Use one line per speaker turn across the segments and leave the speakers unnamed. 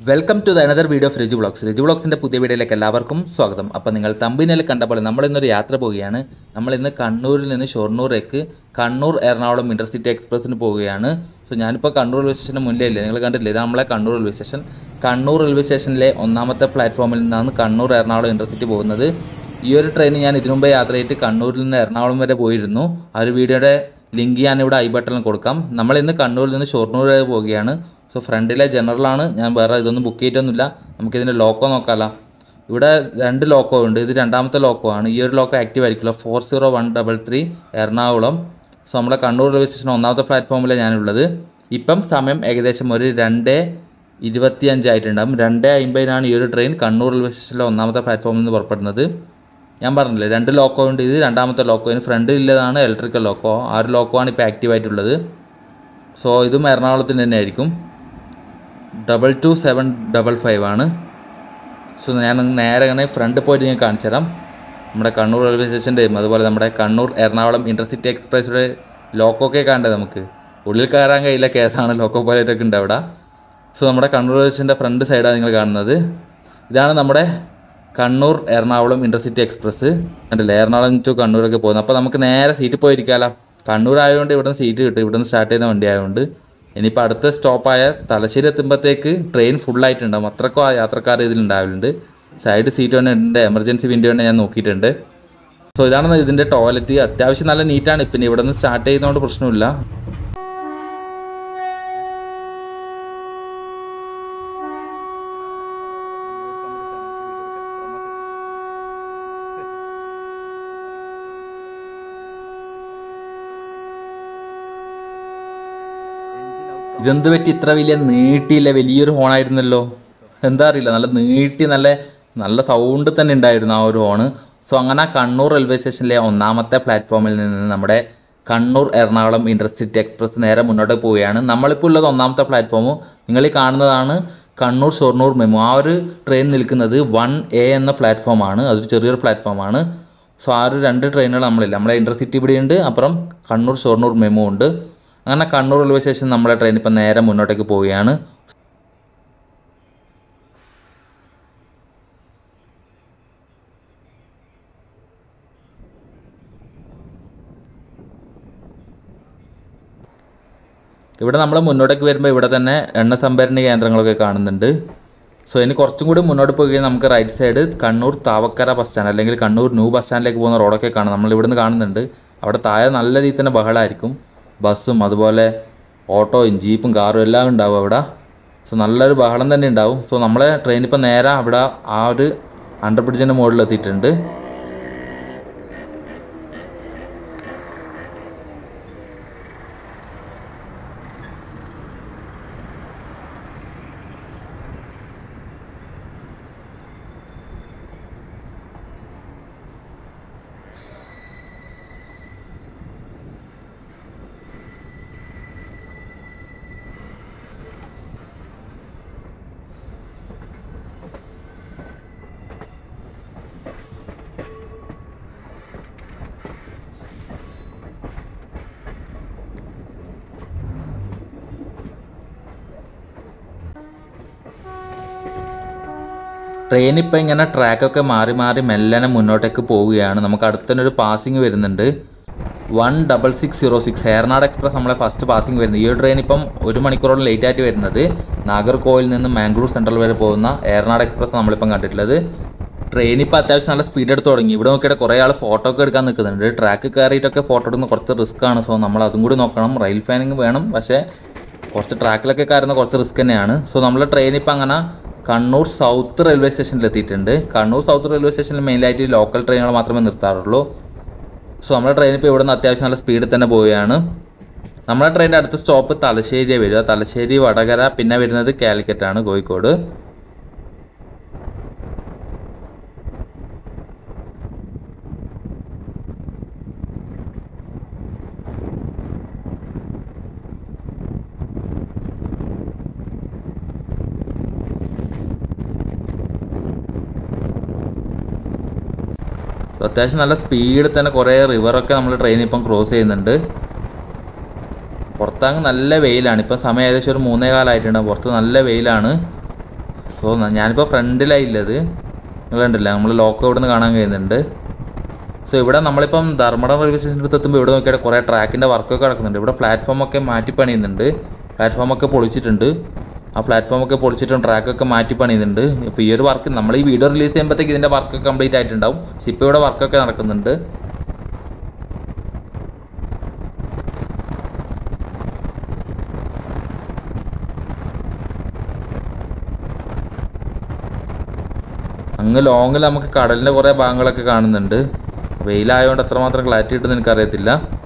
welcome to the another video of Riju blogs Riju ബ്ലോഗ്സിൻ്റെ പുതിയ വീഡിയോയിലേക്ക് എല്ലാവർക്കും സ്വാഗതം അപ്പോൾ നിങ്ങൾ തമ്പിനിൽ കണ്ടപ്പോൾ നമ്മൾ ഇന്നൊരു യാത്ര പോവുകയാണ് നമ്മൾ ഇന്ന് കണ്ണൂരിൽ നിന്ന് ഷൊർണൂറേക്ക് കണ്ണൂർ എറണാകുളം ഇൻ്റർസിറ്റി എക്സ്പ്രസ്സിന് പോവുകയാണ് സോ ഞാനിപ്പോൾ കണ്ണൂർ റെയിൽവേ സ്റ്റേഷന് മുന്നേ ഇല്ലേ നിങ്ങൾ കണ്ടില്ലേ ഇത് നമ്മളെ Kannur railway station Kannur railway സ്റ്റേഷനിലെ ഒന്നാമത്തെ പ്ലാറ്റ്ഫോമിൽ നിന്നാണ് കണ്ണൂർ എറണാകുളം ഇൻ്റർസിറ്റി പോകുന്നത് ഈ ഒരു ട്രെയിൻ ഞാൻ ഇതിനു മുമ്പേ യാത്ര ചെയ്തിട്ട് കണ്ണൂരിൽ നിന്ന് എറണാകുളം വരെ പോയിരുന്നു ആ ഒരു വീഡിയോയുടെ ലിങ്ക് ഞാൻ ഇവിടെ ഐ ബട്ടണിൽ കൊടുക്കാം നമ്മൾ ഇന്ന് കണ്ണൂരിൽ നിന്ന് ഷൊർണൂർ വരെ പോവുകയാണ് സോ ഫ്രണ്ടിലെ ജനറലാണ് ഞാൻ വേറെ ഇതൊന്നും ബുക്ക് ചെയ്തിട്ടൊന്നുമില്ല നമുക്കിതിൻ്റെ ലോക്കോ നോക്കാമല്ലോ ഇവിടെ രണ്ട് ലോക്കോ ഉണ്ട് ഇത് രണ്ടാമത്തെ ലോക്കോ ആണ് ഈ ഒരു ലോക്കോ ആക്റ്റീവ് ആയിരിക്കില്ല four zero one double three Ernakulam so നമ്മുടെ കണ്ണൂർ റെയിൽവേ സ്റ്റേഷൻ ഒന്നാമത്തെ പ്ലാറ്റ്ഫോമിലാണ് ഞാനുള്ളത് ഇപ്പം സമയം ഏകദേശം ഒരു രണ്ട് ഇരുപത്തിയഞ്ചായിട്ടുണ്ടാകും രണ്ട് അമ്പതിനാണ് ഈ ഒരു ട്രെയിൻ കണ്ണൂർ റെയിൽവേ സ്റ്റേഷനിലെ ഒന്നാമത്തെ പ്ലാറ്റ്ഫോമിൽ നിന്ന് പുറപ്പെടുന്നത് ഞാൻ പറഞ്ഞില്ലേ രണ്ട് ലോക്കോ ഉണ്ട് ഇത് രണ്ടാമത്തെ ലോക്കോ ഇതിന് ഫ്രണ്ടിലുള്ളതാണ് ഇലക്ട്രിക്കൽ ലോക്കോ ആ ഒരു ലോക്കോ ആണ് ഇപ്പോൾ ആക്റ്റീവ് ആയിട്ടുള്ളത് സോ ഇതും എറണാകുളത്തിന് തന്നെ ആയിരിക്കും double two seven double five ആണ് സോ ഞാൻ നേരെ അങ്ങനെ ഫ്രണ്ട് പോയിട്ട് ഞാൻ കാണിച്ചു തരാം നമ്മുടെ കണ്ണൂർ റെയിൽവേ സ്റ്റേഷൻ്റെയും അതുപോലെ നമ്മുടെ കണ്ണൂർ എറണാകുളം ഇൻ്റർസിറ്റി എക്സ്പ്രസ്സിയുടെ ലോക്കോക്കെ കാണണ്ടേ നമുക്ക് ഉള്ളിൽ കയറാൻ കഴിയില്ല കേസാണ് ലോക്കോ പോലെയൊക്കെ ഉണ്ട് അവിടെ സോ നമ്മുടെ കണ്ണൂർ റെയിൽവേ സ്റ്റേഷൻ്റെ ഫ്രണ്ട് സൈഡാണ് നിങ്ങൾ കാണുന്നത് ഇതാണ് നമ്മുടെ കണ്ണൂർ എറണാകുളം ഇൻ്റർസിറ്റി എക്സ്പ്രസ് കണ്ടില്ലേ എറണാകുളം ടു കണ്ണൂരൊക്കെ പോകുന്നത് അപ്പോൾ നമുക്ക് നേരെ സീറ്റിൽ പോയിരിക്കാമല്ലോ കണ്ണൂർ ആയതുകൊണ്ട് ഇവിടെ നിന്ന് സീറ്റ് കിട്ടും ഇവിടെ നിന്ന് സ്റ്റാർട്ട് ചെയ്യുന്ന വണ്ടി ആയതുകൊണ്ട് ഇനിയിപ്പോൾ അടുത്ത സ്റ്റോപ്പായ തലശ്ശേരി എത്തുമ്പോഴത്തേക്ക് ട്രെയിൻ ഫുള്ളായിട്ടുണ്ടാവും അത്രക്കും ആ യാത്രക്കാർ ഇതിലുണ്ടാവലുണ്ട് സൈഡ് സീറ്റ് തന്നെ ഉണ്ട് എമർജൻസി വിൻഡോ തന്നെ ഞാൻ നോക്കിയിട്ടുണ്ട് സോ ഇതാണ് ഇതിൻ്റെ ടോയ്ലറ്റ് അത്യാവശ്യം നല്ല നീറ്റാണ് പിന്നെ ഇവിടെ നിന്ന് സ്റ്റാർട്ട് ചെയ്യുന്നതുകൊണ്ട് പ്രശ്നമില്ല ഇതെന്ത് പറ്റി ഇത്ര വലിയ നീട്ടിയില്ല വലിയൊരു ഹോണായിരുന്നല്ലോ എന്താ അറിയില്ല നല്ല നീട്ടി നല്ല നല്ല സൗണ്ട് തന്നെ ഉണ്ടായിരുന്നു ആ ഒരു ഹോണ് സോ അങ്ങനെ കണ്ണൂർ റെയിൽവേ സ്റ്റേഷനിലെ ഒന്നാമത്തെ പ്ലാറ്റ്ഫോമിൽ നിന്ന് നമ്മുടെ കണ്ണൂർ എറണാകുളം ഇൻ്റർസിറ്റി എക്സ്പ്രസ് നേരെ മുന്നോട്ട് പോവുകയാണ് നമ്മളിപ്പോൾ ഉള്ളത് ഒന്നാമത്തെ പ്ലാറ്റ്ഫോം നിങ്ങൾ ഈ കാണുന്നതാണ് കണ്ണൂർ ഷൊർണൂർ മെമു ആ ഒരു ട്രെയിൻ നിൽക്കുന്നത് വൺ എ എന്ന പ്ലാറ്റ്ഫോമാണ് അതൊരു ചെറിയൊരു പ്ലാറ്റ്ഫോമാണ് സോ ആ ഒരു രണ്ട് ട്രെയിനുകൾ നമ്മളില്ല നമ്മളെ ഇൻ്റർസിറ്റി ഇവിടെ ഉണ്ട് അപ്പുറം കണ്ണൂർ ഷൊർണൂർ മെമു ഉണ്ട് അങ്ങനെ കണ്ണൂർ റെയിൽവേ സ്റ്റേഷൻ നമ്മളെ ട്രെയിൻ ഇപ്പം നേരെ മുന്നോട്ടേക്ക് പോവുകയാണ് ഇവിടെ നമ്മൾ മുന്നോട്ടേക്ക് വരുമ്പോൾ ഇവിടെ തന്നെ എണ്ണ സംഭരണ കേന്ദ്രങ്ങളൊക്കെ കാണുന്നുണ്ട് സോ ഇനി കുറച്ചും കൂടി മുന്നോട്ട് പോയി കഴിഞ്ഞാൽ നമുക്ക് right side Kannur Thavakkara bus stand അല്ലെങ്കിൽ കണ്ണൂർ ന്യൂ ബസ് സ്റ്റാൻഡിലേക്ക് പോകുന്ന റോഡൊക്കെ കാണാം നമ്മൾ ഇവിടുന്ന് കാണുന്നുണ്ട് അവിടെ താഴെ നല്ല രീതിയിൽ തന്നെ ബഹളമായിരിക്കും ബസ്സും അതുപോലെ ഓട്ടോയും ജീപ്പും കാറും എല്ലാം ഉണ്ടാവും അവിടെ സോ നല്ലൊരു ബഹളം തന്നെ ഉണ്ടാവും സോ നമ്മളെ ട്രെയിൻ ഇപ്പം നേരെ അവിടെ ആ ഒരു അണ്ടർ ബ്രിഡ്ജിൻ്റെ മുകളിൽ എത്തിയിട്ടുണ്ട് ട്രെയിൻ ഇപ്പോൾ ഇങ്ങനെ ട്രാക്കൊക്കെ മാറി മാറി മെല്ലനെ മുന്നോട്ടേക്ക് പോവുകയാണ് നമുക്ക് അടുത്തന്നെ ഒരു പാസിങ് വരുന്നുണ്ട് one double six zero six Ernad express നമ്മളെ ഫസ്റ്റ് പാസിങ് വരുന്നത് ഈ ഒരു ട്രെയിൻ ഇപ്പം ഒരു മണിക്കൂറോളം ലേറ്റ് ആയിട്ട് വരുന്നത് നാഗർകോവിൽ നിന്ന് മാംഗ്ലൂർ സെൻട്രൽ വരെ പോകുന്ന ഏർനാട് എക്സ്പ്രസ് നമ്മളിപ്പം കണ്ടിട്ടുള്ളത് ട്രെയിൻ ഇപ്പോൾ അത്യാവശ്യം നല്ല സ്പീഡ് എടുത്ത് തുടങ്ങി ഇവിടെ നോക്കിയിട്ട് കുറേ ആൾ ഫോട്ടോ ഒക്കെ എടുക്കാൻ നിൽക്കുന്നുണ്ട് ട്രാക്ക് കയറിയിട്ടൊക്കെ ഫോട്ടോ എടുക്കുന്ന കുറച്ച് റിസ്ക് ആണ് സോ നമ്മൾ അതും കൂടി നോക്കണം റെയിൽ ഫാനിങ് വേണം പക്ഷേ കുറച്ച് ട്രാക്കിലൊക്കെ കയറുന്ന കുറച്ച് റിസ്ക് തന്നെയാണ് സോ നമ്മൾ ട്രെയിൻ ഇപ്പം അങ്ങനെ കണ്ണൂർ സൗത്ത് റെയിൽവേ സ്റ്റേഷനിൽ എത്തിയിട്ടുണ്ട് കണ്ണൂർ സൗത്ത് റെയിൽവേ സ്റ്റേഷനിൽ മെയിനായിട്ട് ലോക്കൽ ട്രെയിനുകൾ മാത്രമേ നിർത്താറുള്ളൂ സോ നമ്മുടെ ട്രെയിൻ ഇപ്പോൾ ഇവിടെ നിന്ന് അത്യാവശ്യം നല്ല സ്പീഡിൽ തന്നെ പോവുകയാണ് നമ്മുടെ ട്രെയിനിൻ്റെ അടുത്ത സ്റ്റോപ്പ് തലശ്ശേരിയാണ് വരിക തലശ്ശേരി വടകര പിന്നെ വരുന്നത് കാലിക്കറ്റാണ് കോഴിക്കോട് So, അത്യാവശ്യം നല്ല സ്പീഡിൽ തന്നെ കുറേ റിവറൊക്കെ നമ്മൾ ട്രെയിൻ ഇപ്പം ക്രോസ് ചെയ്യുന്നുണ്ട് പുറത്തങ്ങ് നല്ല വെയിലാണ് ഇപ്പം സമയം ഏകദേശം ഒരു മൂന്നേ കാലമായിട്ടുണ്ട് പുറത്ത് നല്ല വെയിലാണ് സോ ഞാനിപ്പോൾ ഫ്രണ്ടിലായില്ലത് നിങ്ങൾ കണ്ടില്ല നമ്മൾ ലോക്ക് ഇവിടെ നിന്ന് കാണാൻ കഴിയുന്നുണ്ട് സോ ഇവിടെ നമ്മളിപ്പം ധർമ്മടം റെയിൽവേ സ്റ്റേഷൻ്റെ അടുത്ത് എത്തുമ്പോൾ ഇവിടെ നോക്കിയാൽ കുറേ ട്രാക്കിൻ്റെ വർക്കൊക്കെ നടക്കുന്നുണ്ട് ഇവിടെ പ്ലാറ്റ്ഫോമൊക്കെ മാറ്റി പണിയുന്നുണ്ട് പ്ലാറ്റ്ഫോമൊക്കെ പൊളിച്ചിട്ടുണ്ട് ആ പ്ലാറ്റ്ഫോമൊക്കെ പൊളിച്ചിട്ടും ട്രാക്കൊക്കെ മാറ്റി പണിയുന്നുണ്ട് ഇപ്പോൾ ഈ ഒരു വർക്ക് നമ്മൾ ഈ വീഡിയോ റിലീസ് ചെയ്യുമ്പോഴത്തേക്ക് ഇതിൻ്റെ വർക്ക് കംപ്ലീറ്റ് ആയിട്ടുണ്ടാവും പക്ഷെ ഇപ്പോൾ ഇവിടെ വർക്കൊക്കെ നടക്കുന്നുണ്ട് അങ്ങ് ലോങ്ങിൽ നമുക്ക് കടലിൻ്റെ കുറേ ഭാഗങ്ങളൊക്കെ കാണുന്നുണ്ട് വെയിലായതുകൊണ്ട് എത്രമാത്രം ക്ലാരിറ്റി കിട്ടുമെന്ന് എനിക്കറിയത്തില്ല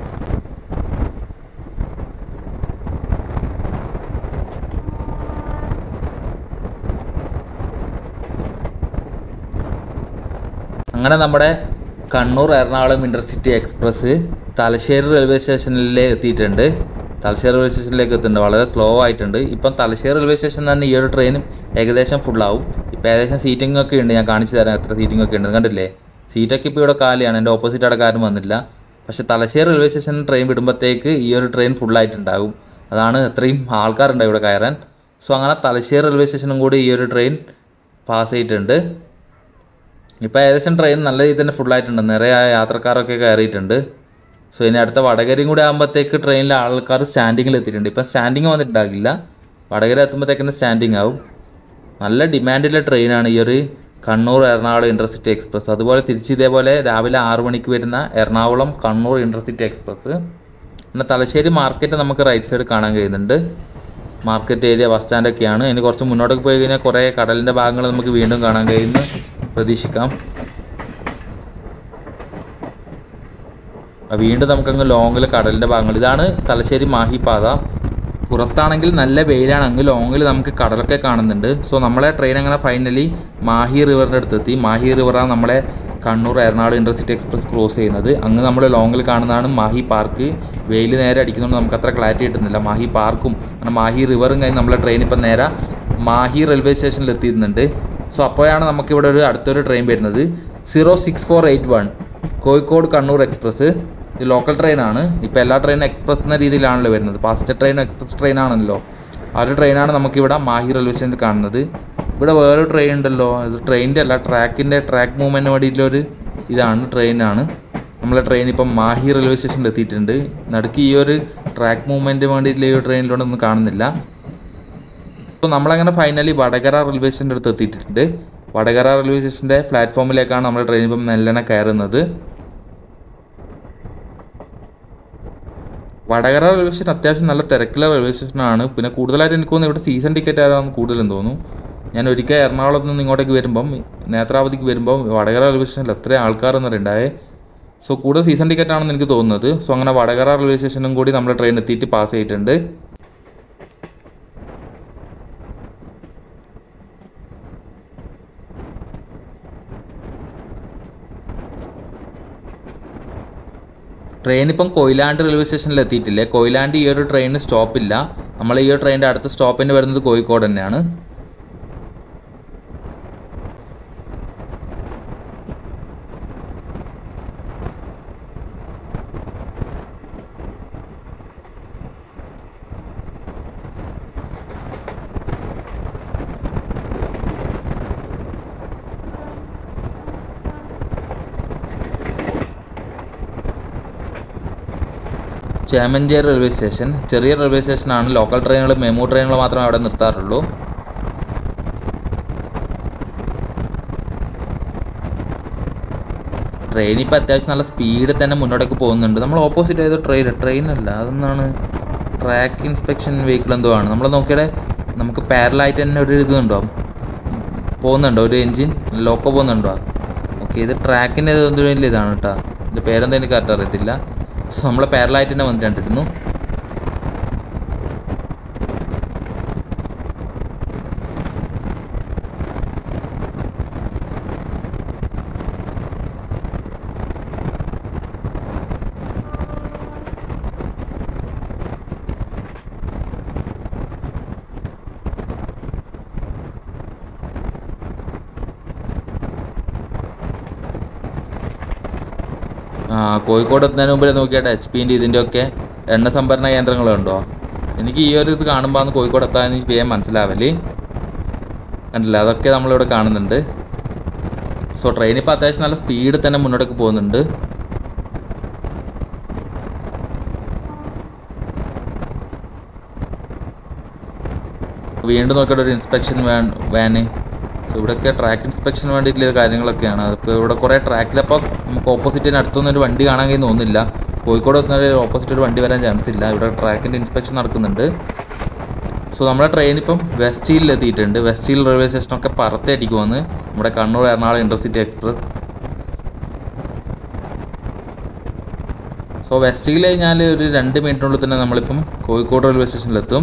അങ്ങനെ നമ്മുടെ Kannur Ernakulam intercity express Thalassery railway സ്റ്റേഷനിൽ എത്തിയിട്ടുണ്ട് തലശ്ശേരി റെയിൽവേ സ്റ്റേഷനിലേക്ക് എത്തുന്നുണ്ട് വളരെ സ്ലോ ആയിട്ടുണ്ട് ഇപ്പം തലശ്ശേരി റെയിൽവേ സ്റ്റേഷനിൽ തന്നെ ഈ ഒരു ട്രെയിൻ ഏകദേശം ഫുള്ളാവും ഇപ്പം ഏകദേശം സീറ്റിംഗ് ഒക്കെ ഉണ്ട് ഞാൻ കാണിച്ചു തരാം എത്ര സീറ്റിംഗ് ഒക്കെ ഉണ്ട് കണ്ടില്ലേ സീറ്റൊക്കെ ഇപ്പോൾ ഇവിടെ കാലിയാണ് എൻ്റെ ഓപ്പോസിറ്റ് അവിടെ കാര്യം വന്നില്ല പക്ഷെ തലശ്ശേരി റെയിൽവേ സ്റ്റേഷനിൽ ട്രെയിൻ വിടുമ്പോഴത്തേക്ക് ഈ ഒരു ട്രെയിൻ ഫുള്ളായിട്ടുണ്ടാകും അതാണ് അത്രയും ആൾക്കാരുണ്ട് ഇവിടെ കയറാൻ സോ അങ്ങനെ തലശ്ശേരി റെയിൽവേ സ്റ്റേഷനും കൂടി ഈ ഒരു ട്രെയിൻ പാസ് ചെയ്തിട്ടുണ്ട് ഇപ്പോൾ ഏകദേശം ട്രെയിൻ നല്ല രീതിയിൽ തന്നെ ഫുള്ളായിട്ടുണ്ട് നിറയെ യാത്രക്കാരൊക്കെ കയറിയിട്ടുണ്ട് സോ ഇനി അടുത്ത വടകരയും കൂടി ആകുമ്പോഴത്തേക്ക് ട്രെയിനിലെ ആൾക്കാർ സ്റ്റാൻഡിങ്ങിൽ എത്തിയിട്ടുണ്ട് ഇപ്പം സ്റ്റാൻഡിങ് വന്നിട്ടുണ്ടാകില്ല വടകര എത്തുമ്പോഴത്തേക്കിന് സ്റ്റാൻഡിങ് ആവും നല്ല ഡിമാൻഡുള്ള ട്രെയിനാണ് ഈ ഒരു കണ്ണൂർ എറണാകുളം ഇൻ്റർസിറ്റി എക്സ്പ്രസ് അതുപോലെ തിരിച്ച് ഇതേപോലെ രാവിലെ ആറു മണിക്ക് വരുന്ന എറണാകുളം കണ്ണൂർ ഇൻ്റർസിറ്റി എക്സ്പ്രസ് പിന്നെ തലശ്ശേരി മാർക്കറ്റ് നമുക്ക് റൈറ്റ് സൈഡ് കാണാൻ കഴിയുന്നുണ്ട് മാർക്കറ്റ് ഏരിയ ബസ് സ്റ്റാൻഡൊക്കെയാണ് ഇനി കുറച്ച് മുന്നോട്ടേക്ക് പോയി കഴിഞ്ഞാൽ കുറേ കടലിൻ്റെ ഭാഗങ്ങൾ നമുക്ക് വീണ്ടും കാണാൻ കഴിയുന്നു പ്രതീക്ഷിക്കാം ആ, വീണ്ടും നമുക്കങ്ങ് ലോങ്ങിൽ കടലിൻ്റെ ഭാഗങ്ങൾ ഇതാണ് തലശ്ശേരി മാഹി പാത പുറത്താണെങ്കിൽ നല്ല വെയിലാണ് അങ്ങ് ലോങ്ങിൽ നമുക്ക് കടലൊക്കെ കാണുന്നുണ്ട് സോ നമ്മളെ ട്രെയിൻ അങ്ങനെ ഫൈനലി മാഹി റിവറിൻ്റെ അടുത്തെത്തി മാഹി റിവറാണ് നമ്മളെ Kannur Ernakulam intercity express cross ചെയ്യുന്നത് അങ്ങ് നമ്മൾ ലോങ്ങിൽ കാണുന്നതാണ് മാഹി പാർക്ക് വെയിൽ നേരെ അടിക്കുന്നതുകൊണ്ട് നമുക്ക് അത്ര ക്ലാരിറ്റി കിട്ടുന്നില്ല മാഹി പാർക്കും അങ്ങനെ മാഹി റിവറും കഴിഞ്ഞ് നമ്മളെ ട്രെയിൻ ഇപ്പം നേരെ മാഹി റെയിൽവേ സ്റ്റേഷനിൽ എത്തിയിരുന്നുണ്ട് സോ അപ്പോഴാണ് നമുക്കിവിടെ ഒരു അടുത്തൊരു ട്രെയിൻ വരുന്നത് zero six four eight one Kozhikode Kannur express ഇത് ലോക്കൽ ട്രെയിനാണ് ഇപ്പോൾ എല്ലാ ട്രെയിനും എക്സ്പ്രസ് എന്ന രീതിയിലാണല്ലോ വരുന്നത് പാസഞ്ചർ ട്രെയിൻ എക്സ്പ്രസ് ട്രെയിൻ ആണല്ലോ ആ ഒരു ട്രെയിനാണ് നമുക്കിവിടെ മാഹി റെയിൽവേ സ്റ്റേഷനിൽ കാണുന്നത് ഇവിടെ വേറൊരു ട്രെയിൻ ഉണ്ടല്ലോ ഇത് ട്രെയിനിൻ്റെ അല്ല ട്രാക്കിൻ്റെ ട്രാക്ക് മൂവ്മെൻറ്റിന് വേണ്ടിയിട്ടുള്ളൊരു ഇതാണ് ട്രെയിനാണ് നമ്മളെ ട്രെയിൻ ഇപ്പം മാഹി റെയിൽവേ സ്റ്റേഷനിൽ എത്തിയിട്ടുണ്ട് നടുക്ക് ഈ ഒരു ട്രാക്ക് മൂവ്മെൻറ്റിന് വേണ്ടിയിട്ടുള്ള ഈ ഒരു ട്രെയിനിലൊന്നും കാണുന്നില്ല അപ്പോൾ നമ്മളങ്ങനെ ഫൈനലി വടകര റെയിൽവേ സ്റ്റേഷൻ്റെ അടുത്ത് എത്തിയിട്ടുണ്ട് വടകര റെയിൽവേ സ്റ്റേഷൻ്റെ പ്ലാറ്റ്ഫോമിലേക്കാണ് നമ്മുടെ ട്രെയിൻ ഇപ്പം മെല്ലനെ കയറുന്നത് വടകര റെയിൽവേ സ്റ്റേഷൻ അത്യാവശ്യം നല്ല തിരക്കുള്ള റെയിൽവേ സ്റ്റേഷനാണ് പിന്നെ കൂടുതലായിട്ട് എനിക്ക് തോന്നുന്നു ഇവിടെ സീസൺ ടിക്കറ്റ് ആരാന്ന് കൂടുതലും തോന്നുന്നു ഞാൻ ഒരിക്കൽ എറണാകുളത്ത് നിന്ന് ഇങ്ങോട്ടേക്ക് വരുമ്പം നേത്രാവതിക്ക് വരുമ്പം വടകര റെയിൽവേ സ്റ്റേഷനിൽ എത്ര ആൾക്കാരെന്ന് അറിയണ്ടായേ സോ കൂടുതൽ സീസൺ ടിക്കറ്റ് ആണെന്ന് എനിക്ക് തോന്നുന്നത് സോ അങ്ങനെ വടകര റെയിൽവേ സ്റ്റേഷനും കൂടി നമ്മുടെ ട്രെയിൻ എത്തിയിട്ട് പാസ് ചെയ്തിട്ടുണ്ട് ട്രെയിൻ ഇപ്പം കൊയിലാണ്ട് റെയിൽവേ സ്റ്റേഷനിൽ എത്തിയിട്ടില്ലേ കൊയിലാണ്ട് ഈ ഒരു ട്രെയിനിന് സ്റ്റോപ്പില്ല നമ്മൾ ഈ ഒരു ട്രെയിനിൻ്റെ അടുത്ത സ്റ്റോപ്പിന് വരുന്നത് കോഴിക്കോട് തന്നെയാണ് ചേമഞ്ചേരി റെയിൽവേ സ്റ്റേഷൻ ചെറിയ റെയിൽവേ സ്റ്റേഷനാണ് ലോക്കൽ ട്രെയിനുകൾ മെമു ട്രെയിനുകൾ മാത്രമേ അവിടെ നിർത്താറുള്ളൂ ട്രെയിൻ ഇപ്പോൾ അത്യാവശ്യം നല്ല സ്പീഡിൽ തന്നെ മുന്നോട്ടേക്ക് പോകുന്നുണ്ട് നമ്മൾ ഓപ്പോസിറ്റ് ഏതോ ട്രെയിൻ ട്രെയിനല്ല അതെന്നാണ് ട്രാക്ക് ഇൻസ്പെക്ഷൻ വെഹിക്കിൾ എന്തോ ആണ് നമ്മൾ നോക്കിയാൽ നമുക്ക് പാരലായിട്ട് തന്നെ ഒരു ഇതുണ്ടോ പോകുന്നുണ്ടോ ഒരു എൻജിൻ ലോക്കോ പോകുന്നുണ്ടോ ഓക്കെ ഇത് ട്രാക്കിൻ്റെ എന്തോ വലിയ ഇതാണ് കേട്ടോ ഇത് പേരെന്താ എനിക്ക് കറക്റ്റ് അറിയത്തില്ല സോ നമ്മളെ പാരലായിട്ട് തന്നെ വന്നിട്ടുണ്ടിരുന്നു ആ കോഴിക്കോട് എത്തുന്നതിന് മുമ്പേ നോക്കിയാട്ടെ എച്ച് പിൻ്റെ ഇതിൻ്റെയൊക്കെ എണ്ണ സംഭരണ കേന്ദ്രങ്ങളുണ്ടോ എനിക്ക് ഈ ഒരു ഇത് കാണുമ്പോൾ കോഴിക്കോട് എത്താൻ എനിക്ക് വേഗം മനസ്സിലാവല് കണ്ടില്ല അതൊക്കെ നമ്മളിവിടെ കാണുന്നുണ്ട് സോ ട്രെയിൻ ഇപ്പോൾ അത്യാവശ്യം നല്ല സ്പീഡിൽ തന്നെ മുന്നോട്ടേക്ക് പോകുന്നുണ്ട് വീണ്ടും നോക്കിയിട്ട് ഒരു ഇൻസ്പെക്ഷൻ വാൻ വാന് ഇവിടെയൊക്കെ ട്രാക്ക് ഇൻസ്പെക്ഷൻ വേണ്ടിയിട്ടുള്ള കാര്യങ്ങളൊക്കെയാണ് അതിപ്പോൾ ഇവിടെ കുറേ ട്രാക്കിലപ്പോൾ നമുക്ക് ഓപ്പോസിറ്റിന് അടുത്തൊന്നും ഒരു വണ്ടി കാണാൻ കഴിയും തോന്നുന്നില്ല കോഴിക്കോട് എത്തുന്ന ഓപ്പോസിറ്റ് ഒരു വണ്ടി വരാൻ ചാൻസ് ഇല്ല ഇവിടെ ട്രാക്കിൻ്റെ ഇൻസ്പെക്ഷൻ നടക്കുന്നുണ്ട് സോ നമ്മുടെ ട്രെയിൻ ഇപ്പം വെസ്റ്റ് ഹില്ലിൽ എത്തിയിട്ടുണ്ട് വെസ്റ്റ് ഹിൽ റെയിൽവേ സ്റ്റേഷനൊക്കെ പറത്തേറ്റിക്കുമെന്ന് നമ്മുടെ Kannur Ernakulam intercity express so West Hill കഴിഞ്ഞാൽ ഒരു രണ്ട് മിനിറ്റിനുള്ളിൽ തന്നെ നമ്മളിപ്പം കോഴിക്കോട് റെയിൽവേ സ്റ്റേഷനിലെത്തും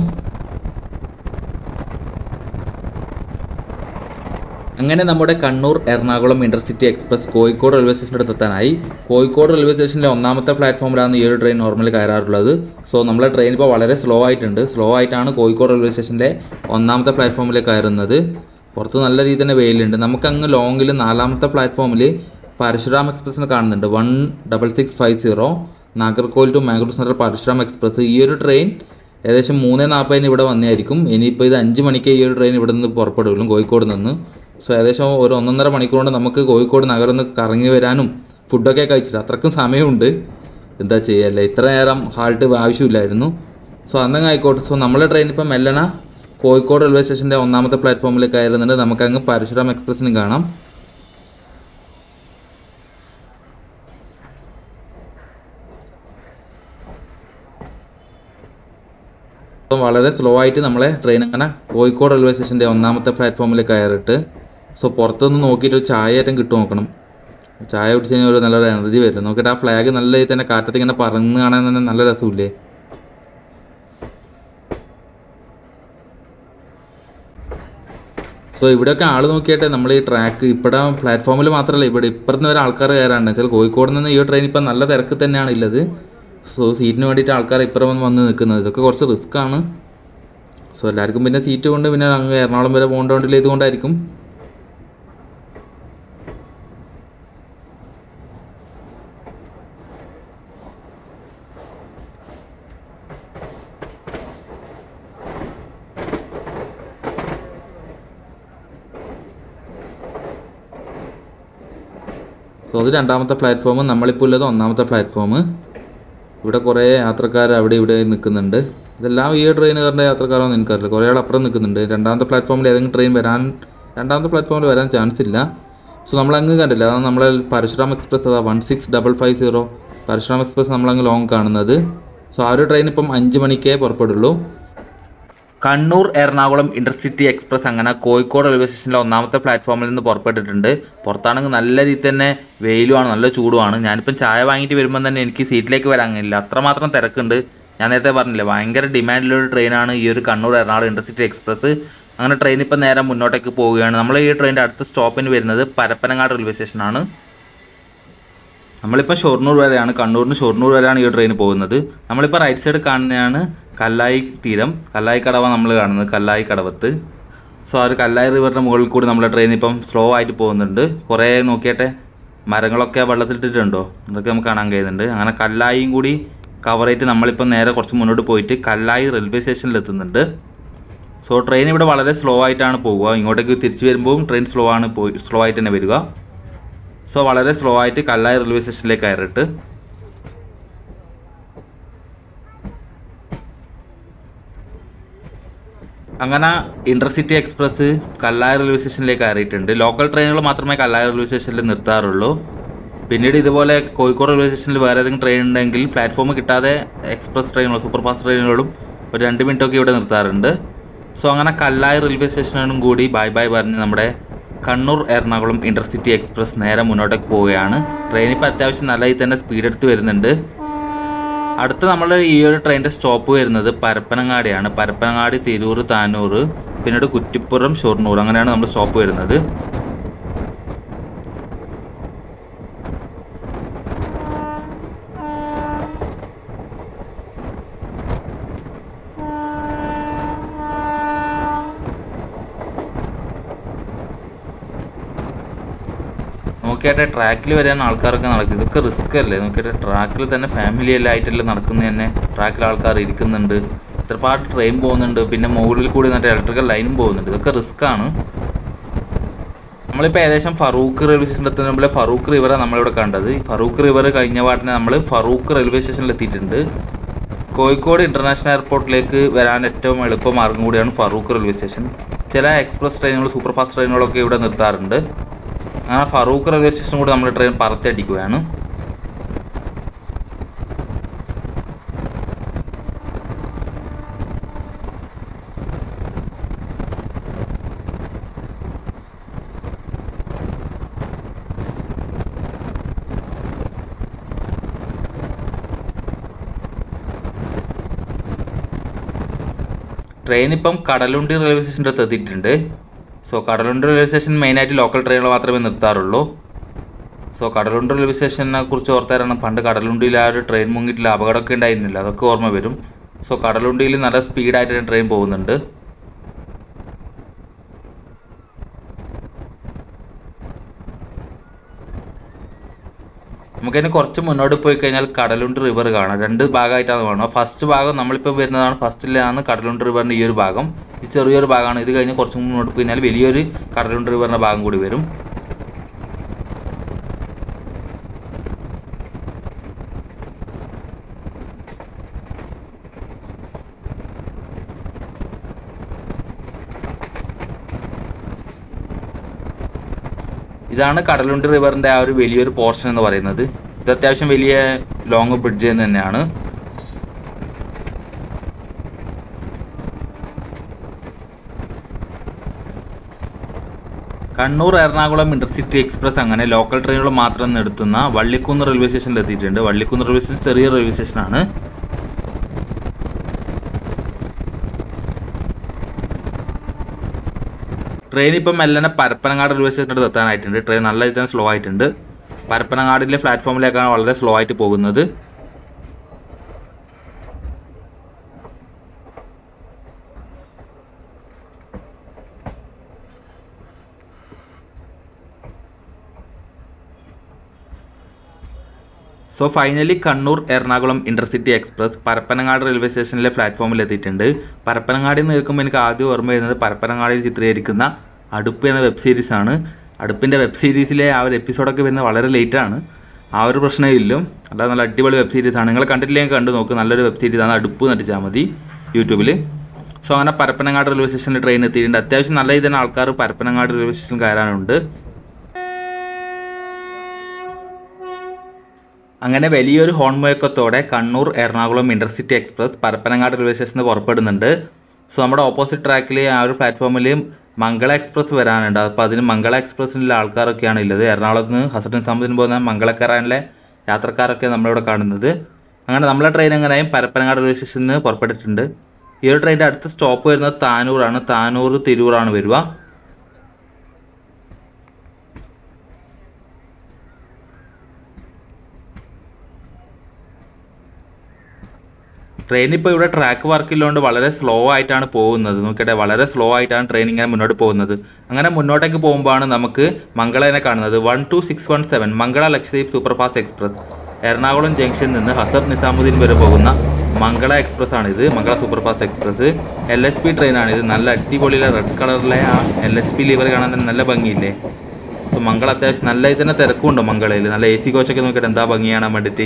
അങ്ങനെ നമ്മുടെ Kannur Ernakulam intercity express Kozhikode railway സ്റ്റേഷൻ്റെ അടുത്ത് എത്താനായി കോഴിക്കോട് റെയിൽവേ സ്റ്റേഷനിലെ ഒന്നാമത്തെ പ്ലാറ്റ്ഫോമിലാണ് ഈ ഒരു ട്രെയിൻ നോർമലി കയറാറുള്ളത് സോ നമ്മളെ ട്രെയിൻ ഇപ്പോൾ വളരെ സ്ലോ ആയിട്ടുണ്ട് സ്ലോ ആയിട്ടാണ് കോഴിക്കോട് റെയിൽവേ സ്റ്റേഷൻ്റെ ഒന്നാമത്തെ പ്ലാറ്റ്ഫോമിലേക്ക് കയറുന്നത് പുറത്ത് നല്ല രീതിയിൽ തന്നെ വെയിലുണ്ട് നമുക്ക് അങ്ങ് ലോങ്ങിൽ നാലാമത്തെ പ്ലാറ്റ്ഫോമിൽ പരശുരാം എക്സ്പ്രസ്സിന് കാണുന്നുണ്ട് one double six five zero Nagercoil to Mangalore Central Parasuram express ഈ ഒരു ട്രെയിൻ ഏകദേശം മൂന്ന് നാൽപ്പതിന് ഇവിടെ വന്നതായിരിക്കും ഇനിയിപ്പോൾ ഇത് അഞ്ച് മണിക്ക് ഈ ഒരു ട്രെയിൻ ഇവിടെ നിന്ന് പുറപ്പെടുകയുള്ളൂ കോഴിക്കോട് നിന്ന് സോ ഏകദേശം ഒരു ഒന്നൊന്നര മണിക്കൂർ കൊണ്ട് നമുക്ക് കോഴിക്കോട് നഗരം ഒന്ന് കറങ്ങി വരാനും ഫുഡൊക്കെ കഴിച്ചിട്ട് അത്രക്കും സമയമുണ്ട് എന്താ ചെയ്യല്ലേ ഇത്ര നേരം ഹാൾട്ട് ആവശ്യമില്ലായിരുന്നു സോ അന്നങ്ങ് ആയിക്കോട്ടെ സോ നമ്മളെ ട്രെയിൻ ഇപ്പം മെല്ലണ കോഴിക്കോട് റെയിൽവേ സ്റ്റേഷൻ്റെ ഒന്നാമത്തെ പ്ലാറ്റ്ഫോമിൽ കയറുന്നുണ്ട് നമുക്കങ്ങ് പരശുരാം എക്സ്പ്രസ്സിനും കാണാം അപ്പം വളരെ സ്ലോ ആയിട്ട് നമ്മളെ ട്രെയിൻ അങ്ങനെ കോഴിക്കോട് റെയിൽവേ സ്റ്റേഷൻ്റെ ഒന്നാമത്തെ പ്ലാറ്റ്ഫോമിൽ കയറിയിട്ട് സോ പുറത്തുനിന്ന് നോക്കിയിട്ട് ഒരു ചായ ആയിട്ടും കിട്ടും നോക്കണം ചായ കുടിച്ച് കഴിഞ്ഞാൽ ഒരു നല്ലൊരു എനർജി വരും നോക്കിയിട്ട് ആ ഫ്ലാഗ് നല്ല രീതിയിൽ തന്നെ കാറ്റത്ത് ഇങ്ങനെ പറന്ന് കാണാൻ തന്നെ നല്ല രസമില്ലേ സോ ഇവിടെയൊക്കെ ആൾ നോക്കിയിട്ട് നമ്മൾ ഈ ട്രാക്ക് ഇവിടെ പ്ലാറ്റ്ഫോമിൽ മാത്രമല്ല ഇവിടെ ഇപ്പുറത്ത് വരെ ആൾക്കാർ കയറാണ്ട് വെച്ചാൽ കോഴിക്കോട് നിന്ന് ഈ ട്രെയിൻ ഇപ്പം നല്ല തിരക്ക് തന്നെയാണ് ഉള്ളത് സോ സീറ്റിന് വേണ്ടിയിട്ട് ആൾക്കാർ ഇപ്പുറം വന്ന് വന്ന് നിൽക്കുന്നത് ഇതൊക്കെ കുറച്ച് റിസ്ക് ആണ് സോ എല്ലാവർക്കും പിന്നെ സീറ്റ് കൊണ്ട് പിന്നെ അങ്ങ് എറണാകുളം വരെ പോകേണ്ടതുകൊണ്ടില്ല ഇതുകൊണ്ടായിരിക്കും സോ അത് രണ്ടാമത്തെ പ്ലാറ്റ്ഫോം നമ്മളിപ്പോൾ ഉള്ളത് ഒന്നാമത്തെ പ്ലാറ്റ്ഫോം ഇവിടെ കുറേ യാത്രക്കാർ അവിടെ ഇവിടെ നിൽക്കുന്നുണ്ട് ഇതെല്ലാം ഈ ട്രെയിനുകാരുടെ യാത്രക്കാരൊന്നും എനിക്കറിയില്ല കുറേ ആൾ അപ്പുറം നിൽക്കുന്നുണ്ട് രണ്ടാമത്തെ പ്ലാറ്റ്ഫോമിൽ ഏതെങ്കിലും ട്രെയിൻ വരാൻ രണ്ടാമത്തെ പ്ലാറ്റ്ഫോമിൽ വരാൻ ചാൻസ് ഇല്ല സോ നമ്മളങ്ങ് കണ്ടില്ല അതാണ് നമ്മളെ പരശുരാം എക്സ്പ്രസ് അതാ one six double five zero Parasuram express നമ്മളങ്ങ് ലോങ് കാണുന്നത് സോ ആ ഒരു ട്രെയിൻ ഇപ്പം അഞ്ച് മണിക്കേ പുറപ്പെടുള്ളൂ കണ്ണൂർ എറണാകുളം ഇന്റർസിറ്റി എക്സ്പ്രസ് അങ്ങനെ കോഴിക്കോട് റെയിൽവേ സ്റ്റേഷനിലെ ഒന്നാമത്തെ പ്ലാറ്റ്ഫോമിൽ നിന്ന് പുറപ്പെട്ടിട്ടുണ്ട് പുറത്താണെങ്കിൽ നല്ല രീതിയിൽ തന്നെ വെയിലുമാണ് നല്ല ചൂടുമാണ് ഞാനിപ്പം ചായ വാങ്ങിയിട്ട് വരുമ്പോൾ തന്നെ എനിക്ക് സീറ്റിലേക്ക് വരാൻ കഴിയില്ല അത്രമാത്രം തിരക്കുണ്ട് ഞാൻ നേരത്തെ പറഞ്ഞില്ലേ ഭയങ്കര ഡിമാൻഡിലൊരു ട്രെയിനാണ് ഈ ഒരു കണ്ണൂർ എറണാകുളം ഇന്റർസിറ്റി എക്സ്പ്രസ് അങ്ങനെ ട്രെയിൻ ഇപ്പം നേരെ മുന്നോട്ടേക്ക് പോവുകയാണ് നമ്മൾ ഈ ട്രെയിനിൻ്റെ അടുത്ത സ്റ്റോപ്പിന് വരുന്നത് പരപ്പനങ്ങാട് റെയിൽവേ സ്റ്റേഷനാണ് നമ്മളിപ്പോൾ ഷൊർണൂർ വരെയാണ് കണ്ണൂരിന് ഷൊർണൂർ വരെയാണ് ഈ ട്രെയിൻ പോകുന്നത് നമ്മളിപ്പോൾ റൈറ്റ് സൈഡ് കാണുന്നതാണ് കല്ലായി തീരം കല്ലായി കടവ നമ്മൾ കാണുന്നത് കല്ലായി കടവത്ത് സോ ആ ഒരു കല്ലായി റിവറിൻ്റെ മുകളിൽ കൂടി നമ്മളെ ട്രെയിൻ ഇപ്പം സ്ലോ ആയിട്ട് പോകുന്നുണ്ട് കുറേ നോക്കിയട്ടെ മരങ്ങളൊക്കെ വെള്ളത്തിലിട്ടിട്ടുണ്ടോ അതൊക്കെ നമുക്ക് കാണാൻ കഴിയുന്നുണ്ട് അങ്ങനെ കല്ലായിയും കൂടി കവർ ചെയ്തിട്ട് നമ്മളിപ്പം നേരെ കുറച്ച് മുന്നോട്ട് പോയിട്ട് കല്ലായി റെയിൽവേ സ്റ്റേഷനിൽ എത്തുന്നുണ്ട് സോ ട്രെയിൻ ഇവിടെ വളരെ സ്ലോ ആയിട്ടാണ് പോവുക ഇങ്ങോട്ടേക്ക് തിരിച്ചു വരുമ്പോൾ ട്രെയിൻ സ്ലോ ആണ് പോയി സ്ലോ ആയിട്ട് തന്നെ വരിക സോ വളരെ സ്ലോ ആയിട്ട് കല്ലായി റെയിൽവേ സ്റ്റേഷനിലേക്ക് കയറിയിട്ട് അങ്ങനെ ഇന്റർസിറ്റി എക്സ്പ്രസ് കല്ലായി റെയിൽവേ സ്റ്റേഷനിലേക്ക് കയറിയിട്ടുണ്ട് ലോക്കൽ ട്രെയിനുകൾ മാത്രമേ കല്ലായി റെയിൽവേ സ്റ്റേഷനിൽ നിർത്താറുള്ളൂ പിന്നീട് ഇതുപോലെ കോഴിക്കോട് റെയിൽവേ സ്റ്റേഷനിൽ വേറെ ഏതെങ്കിലും ട്രെയിൻ ഉണ്ടെങ്കിൽ പ്ലാറ്റ്ഫോം കിട്ടാതെ എക്സ്പ്രസ് ട്രെയിനുകളും സൂപ്പർ ഫാസ്റ്റ് ട്രെയിനുകളും ഒരു രണ്ട് മിനിറ്റൊക്കെ ഇവിടെ നിർത്താറുണ്ട് സോ അങ്ങനെ കല്ലായി റെയിൽവേ സ്റ്റേഷനും കൂടി ബൈ ബൈ പറഞ്ഞ് നമ്മുടെ കണ്ണൂർ എറണാകുളം ഇന്റർസിറ്റി എക്സ്പ്രസ് നേരെ മുന്നോട്ടേക്ക് പോവുകയാണ് ട്രെയിൻ ഇപ്പോൾ അത്യാവശ്യം നല്ല രീതിയിൽ തന്നെ സ്പീഡ് എടുത്ത് വരുന്നുണ്ട് അടുത്ത നമ്മൾ ഈ ഒരു ട്രെയിനിൻ്റെ സ്റ്റോപ്പ് വരുന്നത് പരപ്പനങ്ങാടിയാണ് പരപ്പനങ്ങാടി തിരൂർ താനൂർ പിന്നീട് കുറ്റിപ്പുറം ഷൊർണൂർ അങ്ങനെയാണ് നമ്മൾ സ്റ്റോപ്പ് വരുന്നത് നോക്കിയാട്ടെ ട്രാക്കിൽ വരാൻ ആൾക്കാരൊക്കെ നടക്കും ഇതൊക്കെ റിസ്ക് അല്ലേ നോക്കിയാട്ടെ ട്രാക്കിൽ തന്നെ ഫാമിലി എല്ലാം ആയിട്ടല്ലേ നടക്കുന്നത് തന്നെ ട്രാക്കിൽ ആൾക്കാർ ഇരിക്കുന്നുണ്ട് ഒരുപാട് ട്രെയിൻ പോകുന്നുണ്ട് പിന്നെ മുകളിൽ കൂടി മറ്റേ ഇലക്ട്രിക്കൽ ലൈനും പോകുന്നുണ്ട് ഇതൊക്കെ റിസ്ക് ആണ് നമ്മളിപ്പോൾ ഏകദേശം ഫറൂഖ് റെയിൽവേ സ്റ്റേഷനിൽ എത്തുന്ന മുമ്പേ ഫറൂഖ് റിവറാണ് നമ്മളിവിടെ കണ്ടത് ഈ ഫറൂഖ് റിവർ കഴിഞ്ഞ പാട്ടിന് നമ്മൾ ഫറൂഖ് റെയിൽവേ സ്റ്റേഷനിൽ എത്തിയിട്ടുണ്ട് കോഴിക്കോട് ഇൻ്റർനാഷണൽ എയർപോർട്ടിലേക്ക് വരാൻ ഏറ്റവും എളുപ്പ മാർഗം കൂടിയാണ് ഫറൂഖ് റെയിൽവേ സ്റ്റേഷൻ ചില എക്സ്പ്രസ് ട്രെയിനുകൾ സൂപ്പർ ഫാസ്റ്റ് ട്രെയിനുകളൊക്കെ ഇവിടെ നിർത്താറുണ്ട് അങ്ങനെ ഫറൂഖ് റെയിൽവേ സ്റ്റേഷൻ കൂടി നമ്മുടെ ട്രെയിൻ പറത്തടിക്കുകയാണ് ട്രെയിൻ ഇപ്പം കടലുണ്ടി റെയിൽവേ സ്റ്റേഷൻ്റെ അടുത്ത് എത്തിയിട്ടുണ്ട് സോ കടലുണ്ടി റെയിൽവേ സ്റ്റേഷൻ മെയിനായിട്ട് ലോക്കൽ ട്രെയിനുകൾ മാത്രമേ നിർത്താറുള്ളൂ സോ കടലുണ്ടി റെയിൽവേ സ്റ്റേഷനെ കുറിച്ച് ഓർത്താരാണ് പണ്ട് കടലുണ്ടിയിൽ ആ ഒരു ട്രെയിൻ മുങ്ങിയിട്ടുള്ള അപകടമൊക്കെ ഉണ്ടായിരുന്നില്ല അതൊക്കെ ഓർമ്മ വരും സോ കടലുണ്ടിയിൽ നല്ല സ്പീഡായിട്ട് ട്രെയിൻ പോകുന്നുണ്ട് നമുക്കതിന് കുറച്ച് മുന്നോട്ട് പോയി കഴിഞ്ഞാൽ കടലുണ്ട് റിവർ കാണാം രണ്ട് ഭാഗമായിട്ടാണ് കാണുക ഫസ്റ്റ് ഭാഗം നമ്മളിപ്പോൾ വരുന്നതാണ് ഫസ്റ്റിലാണ് കടലുണ്ട് റിവറിൻ്റെ ഈ ഒരു ഭാഗം ഈ ചെറിയൊരു ഭാഗമാണ് ഇത് കഴിഞ്ഞ് കുറച്ച് മുന്നോട്ട് പോയി കഴിഞ്ഞാൽ വലിയൊരു കടലുണ്ട് റിവറിൻ്റെ ഭാഗം കൂടി വരും ഇതാണ് കടലുണ്ടി റിവറിൻ്റെ ആ ഒരു വലിയൊരു പോർഷൻ എന്ന് പറയുന്നത് ഇത് അത്യാവശ്യം വലിയ ലോങ് ബ്രിഡ്ജ് തന്നെയാണ് കണ്ണൂർ എറണാകുളം ഇന്റർസിറ്റി എക്സ്പ്രസ് അങ്ങനെ ലോക്കൽ ട്രെയിനുകൾ മാത്രം നിർത്തുന്ന വള്ളിക്കുന്ന് റെയിൽവേ സ്റ്റേഷനിൽ എത്തിയിട്ടുണ്ട് വള്ളിക്കുന്ന് റെയിൽവേ സ്റ്റേഷൻ ചെറിയ റെയിൽവേ സ്റ്റേഷനാണ് ട്രെയിൻ ഇപ്പം മെല്ലനെ പരപ്പനങ്ങാട് റെയിൽവേ സ്റ്റേഷനോട് എത്താനായിട്ടുണ്ട് ട്രെയിൻ നല്ല രീതിയിൽ സ്ലോ ആയിട്ടുണ്ട് പരപ്പനങ്ങാടിലെ പ്ലാറ്റ്ഫോമിലേക്കാണ് വളരെ സ്ലോ ആയിട്ട് പോകുന്നത് so finally Kannur Ernakulam intercity express Parappanangadi railway സ്റ്റേഷനിലെ പ്ലാറ്റ്ഫോമിൽ എത്തിയിട്ടുണ്ട് പരപ്പനങ്ങാടിൽ നിന്ന് നിൽക്കുമ്പോൾ എനിക്ക് ആദ്യം ഓർമ്മ വരുന്നത് പരപ്പനങ്ങാടിൽ ചിത്രീകരിക്കുന്ന അടുപ്പ് എന്ന വെബ് സീരീസ് ആണ് അടുപ്പിൻ്റെ വെബ് സീരീസിലെ ആ ഒരു എപ്പിസോഡൊക്കെ വരുന്നത് വളരെ ലേറ്റ് ആണ് ആ ഒരു പ്രശ്നമേ ഇല്ലും അല്ലാതെ നല്ല അടിപൊളി വെബ് സീരീസ് ആണ് നിങ്ങൾ കണ്ടിട്ടില്ലെങ്കിൽ കണ്ടു നോക്ക് നല്ലൊരു വെബ് സീരീസ് ആണ് അടുപ്പ് നടിച്ചാൽ മതി യൂട്യൂബിൽ സോ അങ്ങനെ പരപ്പനങ്ങാട് റെയിൽവേ സ്റ്റേഷനിൽ ട്രെയിൻ എത്തിയിട്ടുണ്ട് അത്യാവശ്യം നല്ല രീതിയിൽ ആൾക്കാർ പരപ്പനങ്ങാട് റെയിൽവേ സ്റ്റേഷൻ കയറാനുണ്ട് അങ്ങനെ വലിയൊരു ഹോൺ മുഴക്കത്തോടെ Kannur Ernakulam intercity express Parappanangadi railway സ്റ്റേഷനിൽ പുറപ്പെടുന്നുണ്ട് സോ നമ്മുടെ ഓപ്പോസിറ്റ് ട്രാക്കിൽ ആ ഒരു പ്ലാറ്റ്ഫോമിൽ മംഗള എക്സ്പ്രസ് വരാനുണ്ട് അപ്പോൾ അതിന് മംഗള എക്സ്പ്രസ്സിലുള്ള ആൾക്കാരൊക്കെയാണ് ഉള്ളത് എറണാകുളത്ത് നിന്ന് ഹസൻ നിസാമുദ്ദീൻ പോകുന്ന മംഗളക്കരാനിലെ യാത്രക്കാരൊക്കെ നമ്മളിവിടെ കാണുന്നത് അങ്ങനെ നമ്മളെ ട്രെയിൻ എങ്ങനെയും പരപ്പനങ്ങാട് റെയിൽവേ സ്റ്റേഷനിൽ നിന്ന് പുറപ്പെട്ടിട്ടുണ്ട് ഈ ഒരു ട്രെയിനിൻ്റെ അടുത്ത സ്റ്റോപ്പ് വരുന്നത് താനൂറാണ് താനൂർ തിരൂറാണ് വരിക ട്രെയിൻ ഇപ്പോൾ ഇവിടെ ട്രാക്ക് വർക്കില്ലോണ്ട് വളരെ സ്ലോ ആയിട്ടാണ് പോകുന്നത് നോക്കട്ടെ വളരെ സ്ലോ ആയിട്ടാണ് ട്രെയിൻ ഇങ്ങനെ മുന്നോട്ട് പോകുന്നത് അങ്ങനെ മുന്നോട്ടേക്ക് പോകുമ്പോഴാണ് നമുക്ക് മംഗളനെ കാണുന്നത് one two six one seven Mangala Lakshadweep super fast express Ernakulam ജംഗ്ഷനിൽ നിന്ന് ഹസർ നിസാമുദ്ദീൻ വരെ പോകുന്ന മംഗള എക്സ്പ്രസ് ആണിത് Mangala super fast express L S P ട്രെയിനാണിത് നല്ല അടിപൊളിയിലെ റെഡ് കളറിലെ ആ എൽ എസ് പി ലിവർ കാണാൻ തന്നെ നല്ല ഭംഗിയില്ലേ സോ മംഗള അത്യാവശ്യം നല്ല ഇതിൽ തന്നെ തിരക്കുണ്ട് മംഗളയിൽ നല്ല എ സി കോച്ചൊക്കെ നോക്കിയിട്ട് എന്താ ഭംഗി കാണാൻ വേണ്ടിയിട്ട്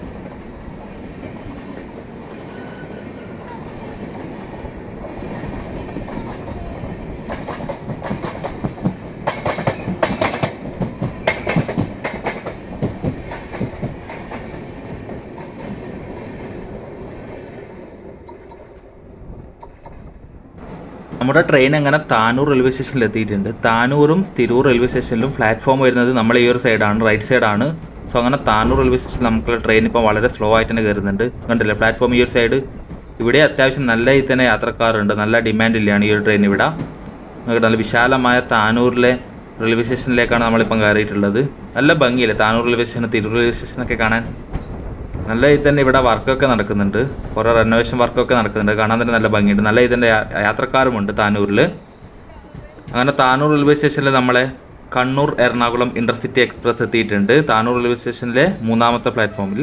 നമ്മുടെ ട്രെയിൻ അങ്ങനെ താനൂർ റെയിൽവേ സ്റ്റേഷനിൽ എത്തിയിട്ടുണ്ട് താനൂറും തിരൂർ റെയിൽവേ സ്റ്റേഷനിലും പ്ലാറ്റ്ഫോം വരുന്നത് നമ്മൾ ഈ ഒരു സൈഡാണ് റൈറ്റ് സൈഡാണ് സോ അങ്ങനെ താനൂർ റെയിൽവേ സ്റ്റേഷനിൽ നമുക്ക് ട്രെയിൻ ഇപ്പോൾ വളരെ സ്ലോ ആയിട്ട് തന്നെ കയറുന്നുണ്ട് കണ്ടില്ലേ പ്ലാറ്റ്ഫോം ഈ ഒരു സൈഡ് ഇവിടെ അത്യാവശ്യം നല്ല രീതിയിൽ തന്നെ യാത്രക്കാരുണ്ട് നല്ല ഡിമാൻഡില്ലാണ് ഈ ഒരു ട്രെയിൻ ഇവിടെ നമുക്ക് നല്ല വിശാലമായ താനൂരിലെ റെയിൽവേ സ്റ്റേഷനിലേക്കാണ് നമ്മളിപ്പം കയറിയിട്ടുള്ളത് നല്ല ഭംഗിയില്ലേ Tanur railway station Tirur railway സ്റ്റേഷനൊക്കെ കാണാൻ നല്ല ഇതിൽ തന്നെ ഇവിടെ വർക്കൊക്കെ നടക്കുന്നുണ്ട് കുറേ റെനോവേഷൻ വർക്കൊക്കെ നടക്കുന്നുണ്ട് കാണാൻ തന്നെ നല്ല ഭംഗിയുണ്ട് നല്ല ഇതിൻ്റെ യാത്രക്കാരുമുണ്ട് താനൂരിൽ അങ്ങനെ താനൂർ റെയിൽവേ സ്റ്റേഷനിൽ നമ്മളെ കണ്ണൂർ എറണാകുളം ഇൻ്റർസിറ്റി എക്സ്പ്രസ് എത്തിയിട്ടുണ്ട് താനൂർ റെയിൽവേ സ്റ്റേഷനിലെ മൂന്നാമത്തെ പ്ലാറ്റ്ഫോമിൽ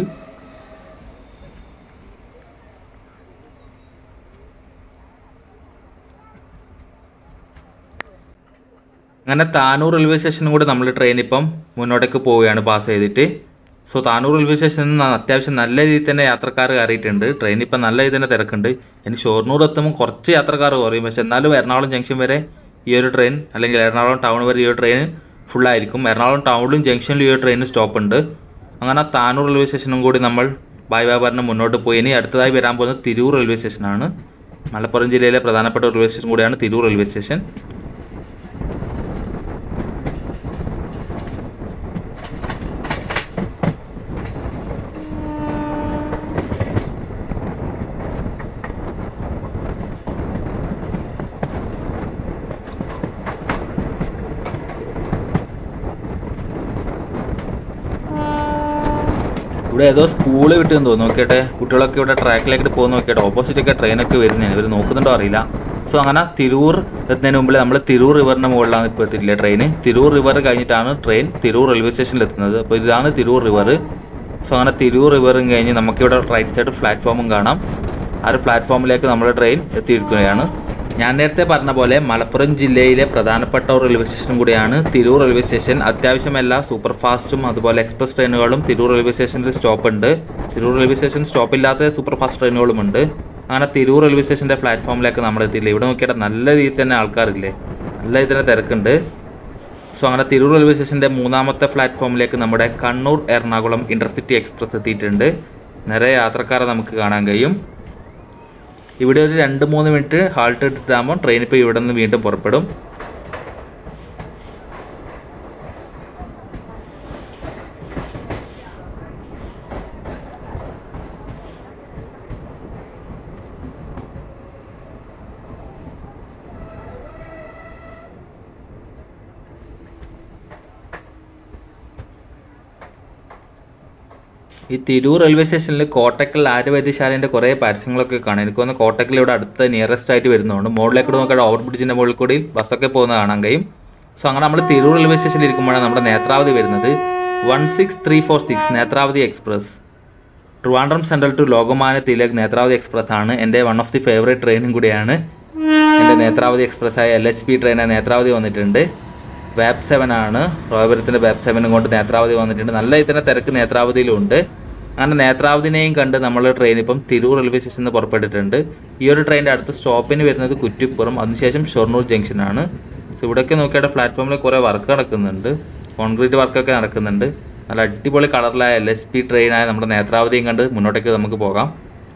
അങ്ങനെ താനൂർ റെയിൽവേ സ്റ്റേഷനും കൂടി നമ്മൾ ട്രെയിൻ ഇപ്പം മുന്നോട്ടേക്ക് പോവുകയാണ് പാസ് ചെയ്തിട്ട് സോ താനൂർ റെയിൽവേ സ്റ്റേഷനിൽ നിന്ന് അത്യാവശ്യം നല്ല രീതിയിൽ തന്നെ യാത്രക്കാർ കയറിയിട്ടുണ്ട് ട്രെയിൻ ഇപ്പം നല്ല രീതിയിൽ തന്നെ തിരക്കുണ്ട് ഇനി ഷൊർണൂർ എത്തുമ്പോൾ കുറച്ച് യാത്രക്കാർ കുറയും പക്ഷെ എന്നാലും എറണാകുളം ജംഗ്ഷൻ വരെ ഈ ഒരു ട്രെയിൻ അല്ലെങ്കിൽ എറണാകുളം ടൗൺ വരെ ഈ ഒരു ട്രെയിൻ ഫുള്ളായിരിക്കും എറണാകുളം ടൗണിലും ജംഗ്ഷനിലും ഈ ഒരു ട്രെയിൻ സ്റ്റോപ്പ് ഉണ്ട് അങ്ങനെ താനൂർ റെയിൽവേ സ്റ്റേഷനും കൂടി നമ്മൾ ബായ് ബായ് പറഞ്ഞ് മുന്നോട്ട് പോയി ഇനി അടുത്തതായി വരാൻ പോകുന്നത് തിരൂർ റെയിൽവേ സ്റ്റേഷനാണ് മലപ്പുറം ജില്ലയിലെ പ്രധാനപ്പെട്ട റെയിൽവേ സ്റ്റേഷൻ കൂടിയാണ് തിരൂർ റെയിൽവേ സ്റ്റേഷൻ ഇവിടെ ഏതോ സ്കൂൾ വിട്ടെന്ന് തോന്നുന്നു നോക്കിയിട്ട് കുട്ടികളൊക്കെ ഇവിടെ ട്രാക്കിലേക്ക് പോകുന്ന നോക്കിയിട്ട് ഓപ്പോസിറ്റ് ഒക്കെ ട്രെയിനൊക്കെ വരുന്നതാണ് ഇവർ നോക്കുന്നുണ്ടോ അറിയില്ല സോ അങ്ങനെ തിരൂർ എത്തുന്നതിന് മുമ്പിൽ നമ്മൾ തിരൂർ റിവറിൻ്റെ മുകളിലാണ് ഇപ്പോൾ എത്തിയിട്ടില്ല ട്രെയിൻ തിരൂർ റിവർ കഴിഞ്ഞിട്ടാണ് ട്രെയിൻ തിരൂർ റെയിൽവേ സ്റ്റേഷനിൽ എത്തുന്നത് അപ്പോൾ ഇതാണ് തിരൂർ റിവർ സോ അങ്ങനെ തിരൂർ റിവറും കഴിഞ്ഞ് നമുക്കിവിടെ റൈറ്റ് സൈഡ് പ്ലാറ്റ്ഫോമും കാണാം ആ ഒരു പ്ലാറ്റ്ഫോമിലേക്ക് നമ്മുടെ ട്രെയിൻ എത്തിയിരിക്കുകയാണ് ഞാൻ നേരത്തെ പറഞ്ഞ പോലെ മലപ്പുറം ജില്ലയിലെ പ്രധാനപ്പെട്ട ഒരു റെയിൽവേ സ്റ്റേഷനും കൂടിയാണ് തിരൂർ റെയിൽവേ സ്റ്റേഷൻ അത്യാവശ്യം എല്ലാ സൂപ്പർ ഫാസ്റ്റും അതുപോലെ എക്സ്പ്രസ് ട്രെയിനുകളും തിരൂർ റെയിൽവേ സ്റ്റേഷനിൽ സ്റ്റോപ്പ് ഉണ്ട് തിരൂർ റെയിൽവേ സ്റ്റേഷൻ സ്റ്റോപ്പ് ഇല്ലാത്ത സൂപ്പർ ഫാസ്റ്റ് ട്രെയിനുകളും ഉണ്ട് അങ്ങനെ തിരൂർ റെയിൽവേ സ്റ്റേഷൻ്റെ പ്ലാറ്റ്ഫോമിലേക്ക് നമ്മൾ എത്തിയില്ല ഇവിടെ നോക്കിയാൽ നല്ല രീതിയിൽ തന്നെ ആൾക്കാരില്ലേ നല്ല രീതിയിൽ തന്നെ തിരക്കുണ്ട് സോ അങ്ങനെ തിരൂർ റെയിൽവേ സ്റ്റേഷൻ്റെ മൂന്നാമത്തെ പ്ലാറ്റ്ഫോമിലേക്ക് നമ്മുടെ കണ്ണൂർ എറണാകുളം ഇൻ്റർസിറ്റി എക്സ്പ്രസ് എത്തിയിട്ടുണ്ട് നിറയെ യാത്രക്കാരെ നമുക്ക് കാണാൻ കഴിയും ഇവിടെ ഒരു രണ്ട് മൂന്ന് മിനിറ്റ് ഹാൾട്ട് ഇട്ടിട്ടാകുമ്പോൾ ട്രെയിൻ ഇപ്പോൾ ഇവിടെ നിന്ന് വീണ്ടും പുറപ്പെടും ഈ തിരൂർ റെയിൽവേ സ്റ്റേഷനിൽ കോട്ടക്കൽ ആര്യവൈദ്യശാലേൻ്റെ കുറേ പരസ്യങ്ങളൊക്കെ കാണാം എനിക്ക് തോന്നുന്നു കോട്ടക്കൽ ഇവിടെ അടുത്ത നിയറസ്റ്റ് ആയിട്ട് വരുന്നതുകൊണ്ട് മുകളിലേക്ക് നോക്കിയാൽ ഓവർ ബ്രിഡ്ജിൻ്റെ മുകളിൽ കൂടി ബസ്സൊക്കെ പോകുന്നത് കാണാൻ കഴിയും സോ അങ്ങനെ നമ്മൾ തിരൂർ റെയിൽവേ സ്റ്റേഷനിൽ ഇരിക്കുമ്പോഴാണ് നമ്മുടെ നേത്രാവതി വരുന്നത് one six three four six Netravati express Trivandrum Central to Lokmanya Tilak Netravati express ആണ് എൻ്റെ വൺ ഓഫ് ദി ഫേവറേറ്റ് ട്രെയിനും കൂടിയാണ് എൻ്റെ നേത്രാവതി എക്സ്പ്രസ് ആയ എൽ എച്ച് പി ട്രെയിനായ നേത്രാവതി വന്നിട്ടുണ്ട് വാപ്പ് സെവൻ ആണ് റോയപുരത്തിൻ്റെ വാപ്പ് സെവനും കൊണ്ട് നേത്രാവതി വന്നിട്ടുണ്ട് നല്ല ഇതിൻ്റെ തിരക്ക് നേത്രാവതിയിലും ഉണ്ട് അങ്ങനെ നേത്രാവതിനെയും കണ്ട് നമ്മൾ ട്രെയിൻ ഇപ്പം തിരൂർ റെയിൽവേ സ്റ്റേഷനിൽ നിന്ന് പുറപ്പെട്ടിട്ടുണ്ട് ഈ ഒരു ട്രെയിനിൻ്റെ അടുത്ത സ്റ്റോപ്പിന് വരുന്നത് കുറ്റിപ്പുറം അതിനുശേഷം ഷൊർണൂർ ജംഗ്ഷനാണ് സോ ഇവിടെയൊക്കെ നോക്കിയാൽ പ്ലാറ്റ്ഫോമിൽ കുറേ വർക്ക് നടക്കുന്നുണ്ട് കോൺക്രീറ്റ് വർക്കൊക്കെ നടക്കുന്നുണ്ട് നല്ല അടിപൊളി കളറിലായ എൽ എസ് പി ട്രെയിനായ നമ്മുടെ നേത്രാവതിയും കണ്ട് മുന്നോട്ടേക്ക് നമുക്ക് പോകാം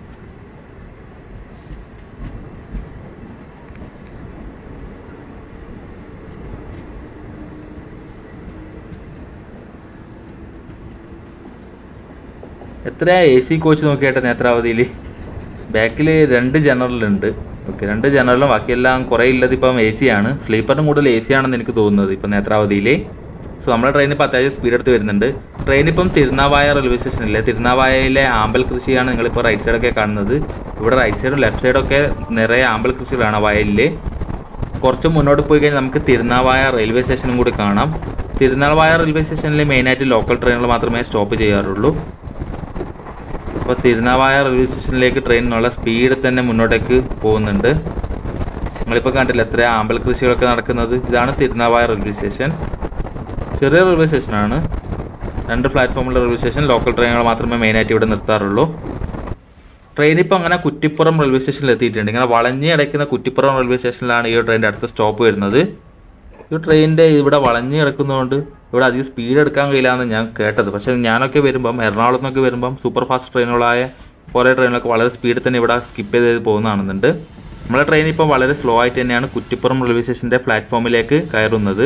എത്രയാ എ സി കോച്ച് നോക്കിയാട്ടെ നേത്രാവതിയിൽ ബാക്കിൽ രണ്ട് ജനറലുണ്ട് ഓക്കെ രണ്ട് ജനറലും ബാക്കിയെല്ലാം കുറേ ഉള്ളത് ഇപ്പം എ സി ആണ് സ്ലീപ്പറിനും കൂടുതൽ എ സി ആണെന്ന് എനിക്ക് തോന്നുന്നത് ഇപ്പം നേത്രാവതിയിൽ സോ നമ്മുടെ ട്രെയിൻ ഇപ്പോൾ അത്യാവശ്യം സ്പീഡ് എടുത്ത് വരുന്നുണ്ട് ട്രെയിൻ ഇപ്പം തിരുനാവായ റെയിൽവേ സ്റ്റേഷനിലെ തിരുനാവായയിലെ ആമ്പൽ കൃഷിയാണ് നിങ്ങളിപ്പോൾ റൈറ്റ് സൈഡൊക്കെ കാണുന്നത് ഇവിടെ റൈറ്റ് സൈഡും ലെഫ്റ്റ് സൈഡൊക്കെ നിറയെ ആമ്പൽ കൃഷികളാണ് വയലിൽ കുറച്ച് മുന്നോട്ട് പോയി കഴിഞ്ഞാൽ നമുക്ക് തിരുനാവായ റെയിൽവേ സ്റ്റേഷനും കൂടി കാണാം തിരുനാവായ റെയിൽവേ സ്റ്റേഷനിൽ മെയിനായിട്ട് ലോക്കൽ ട്രെയിനുകൾ മാത്രമേ സ്റ്റോപ്പ് ചെയ്യാറുള്ളൂ അപ്പോൾ തിരുനാവായ റെയിൽവേ സ്റ്റേഷനിലേക്ക് ട്രെയിൻ നല്ല സ്പീഡിൽ തന്നെ മുന്നോട്ടേക്ക് പോകുന്നുണ്ട് നിങ്ങളിപ്പോൾ കണ്ടില്ല എത്ര ആമ്പൽ കൃഷികളൊക്കെ നടക്കുന്നത് ഇതാണ് തിരുനാവായ റെയിൽവേ സ്റ്റേഷൻ ചെറിയ റെയിൽവേ സ്റ്റേഷനാണ് രണ്ട് പ്ലാറ്റ്ഫോമുള്ള റെയിൽവേ സ്റ്റേഷൻ ലോക്കൽ ട്രെയിനുകൾ മാത്രമേ മെയിനായിട്ട് ഇവിടെ നിർത്താറുള്ളൂ ട്രെയിൻ ഇപ്പോൾ അങ്ങനെ കുറ്റിപ്പുറം റെയിൽവേ സ്റ്റേഷനിൽ എത്തിയിട്ടുണ്ട് ഇങ്ങനെ വളഞ്ഞ് കിടക്കുന്ന കുറ്റിപ്പുറം റെയിൽവേ സ്റ്റേഷനിലാണ് ഈ ട്രെയിനിൻ്റെ അടുത്ത സ്റ്റോപ്പ് വരുന്നത് ഈ ട്രെയിനിൻ്റെ ഇവിടെ വളഞ്ഞ് കിടക്കുന്നതുകൊണ്ട് ഇവിടെ അധികം സ്പീഡ് എടുക്കാൻ കഴിയില്ല ഞാൻ കേട്ടത് പക്ഷേ ഞാനൊക്കെ വരുമ്പം എറണാകുളത്ത് നിന്നൊക്കെ വരുമ്പം സൂപ്പർ ഫാസ്റ്റ് ട്രെയിനുകളായ കുറേ ട്രെയിനുകളൊക്കെ വളരെ സ്പീഡിൽ തന്നെ ഇവിടെ സ്കിപ്പ് ചെയ്ത് പോകുന്നതാണെന്നുണ്ട് നമ്മളെ ട്രെയിൻ ഇപ്പോൾ വളരെ സ്ലോ ആയിട്ട് തന്നെയാണ് കുറ്റിപ്പുറം റെയിൽവേ സ്റ്റേഷൻ്റെ പ്ലാറ്റ്ഫോമിലേക്ക് കയറുന്നത്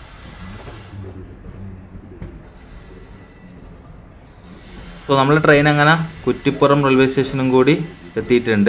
സോ നമ്മൾ ട്രെയിൻ അങ്ങനെ കുറ്റിപ്പുറം റെയിൽവേ സ്റ്റേഷനും കൂടി എത്തിയിട്ടുണ്ട്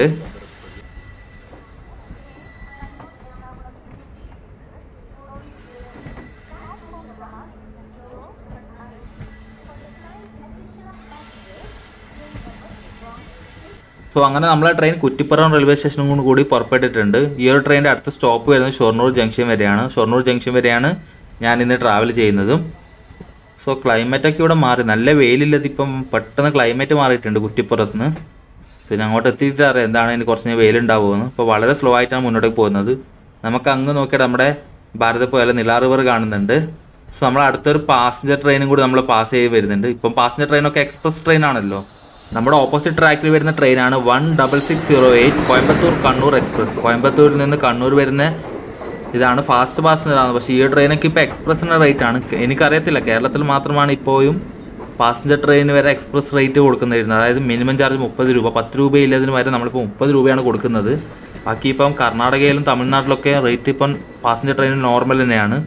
സോ അങ്ങനെ നമ്മളെ ട്രെയിൻ കുറ്റിപ്പുറം റെയിൽവേ സ്റ്റേഷനും കൂടി പുറപ്പെട്ടിട്ടുണ്ട് ഈ ഒരു ട്രെയിനിൻ്റെ അടുത്ത സ്റ്റോപ്പ് വരുന്നത് ഷൊർണൂർ ജംഗ്ഷൻ വരെയാണ് ഷൊർണൂർ ജംഗ്ഷൻ വരെയാണ് ഞാൻ ഇന്ന് ട്രാവൽ ചെയ്യുന്നതും സോ ക്ലൈമറ്റൊക്കെ ഇവിടെ മാറി നല്ല വെയിലില്ലത് ഇപ്പം പെട്ടെന്ന് ക്ലൈമറ്റ് മാറിയിട്ടുണ്ട് കുറ്റിപ്പുറത്ത് നിന്ന് സോ ഞാൻ അങ്ങോട്ട് എത്തിയിട്ട് അറിയാം എന്താണ് ഇനി കുറച്ച് വെയിലുണ്ടാവുമെന്ന് അപ്പോൾ വളരെ സ്ലോ ആയിട്ടാണ് മുന്നോട്ടേക്ക് പോകുന്നത് നമുക്ക് അങ്ങ് നോക്കിയാൽ നമ്മുടെ ഭാരത പോയാലും നിലാ റിവർ കാണുന്നുണ്ട് സോ നമ്മൾ അടുത്തൊരു പാസഞ്ചർ ട്രെയിനും കൂടി നമ്മൾ പാസ് ചെയ്ത് വരുന്നുണ്ട് ഇപ്പം പാസഞ്ചർ ട്രെയിനൊക്കെ എക്സ്പ്രസ് ട്രെയിൻ ആണല്ലോ നമ്മുടെ ഓപ്പോസിറ്റ് ട്രാക്കിൽ വരുന്ന ട്രെയിനാണ് one double six zero eight Coimbatore Kannur express കോയമ്പത്തൂരിൽ നിന്ന് കണ്ണൂർ വരുന്ന ഇതാണ് ഫാസ്റ്റ് പാസഞ്ചർ ആണ് പക്ഷേ ഈ ട്രെയിനൊക്കെ ഇപ്പോൾ എക്സ്പ്രസിൻ്റെ റേറ്റ് ആണ് എനിക്കറിയത്തില്ല കേരളത്തിൽ മാത്രമാണ് ഇപ്പോഴും പാസഞ്ചർ ട്രെയിൻ വരെ എക്സ്പ്രസ് റേറ്റ് കൊടുക്കുന്നിരുന്നത് അതായത് മിനിമം ചാർജ് മുപ്പത് രൂപ പത്ത് രൂപയില്ലതിന് വരെ നമ്മളിപ്പോൾ മുപ്പത് രൂപയാണ് കൊടുക്കുന്നത് ബാക്കി ഇപ്പം കർണാടകയിലും തമിഴ്നാട്ടിലൊക്കെ റേറ്റ് ഇപ്പം പാസഞ്ചർ ട്രെയിൻ നോർമൽ തന്നെയാണ്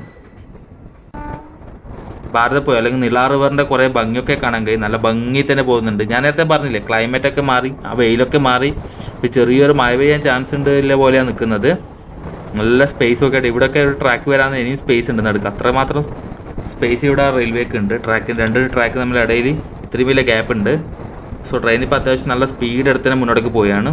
ഭാരത പോയി അല്ലെങ്കിൽ നിലാ റിവറിൻ്റെ കുറേ ഭംഗിയൊക്കെ കാണാൻ കഴിയും നല്ല ഭംഗി തന്നെ പോകുന്നുണ്ട് ഞാൻ നേരത്തെ പറഞ്ഞില്ലേ ക്ലൈമറ്റ് ഒക്കെ മാറി ആ വെയിലൊക്കെ മാറി ഇപ്പോൾ ചെറിയൊരു മഴ പെയ്യാൻ ചാൻസ് ഉണ്ട് ഇല്ല പോലെയാണ് നിൽക്കുന്നത് നല്ല സ്പേസ് ഒക്കെ ആയിട്ട് ഇവിടെയൊക്കെ ഒരു ട്രാക്ക് വരാൻ ഇനിയും സ്പേസ് ഉണ്ട് നടുക്ക് അത്രമാത്രം സ്പേസ് ഇവിടെ റെയിൽവേക്ക് ഉണ്ട് ട്രാക്ക് രണ്ട് ട്രാക്ക് തമ്മിൽ ഇടയിൽ ഇത്രയും വലിയ ഗ്യാപ്പ് ഉണ്ട് സോ ട്രെയിൻ ഇപ്പോൾ അത്യാവശ്യം നല്ല സ്പീഡ് എടുത്ത് തന്നെ മുന്നോട്ടേക്ക് പോയാണ്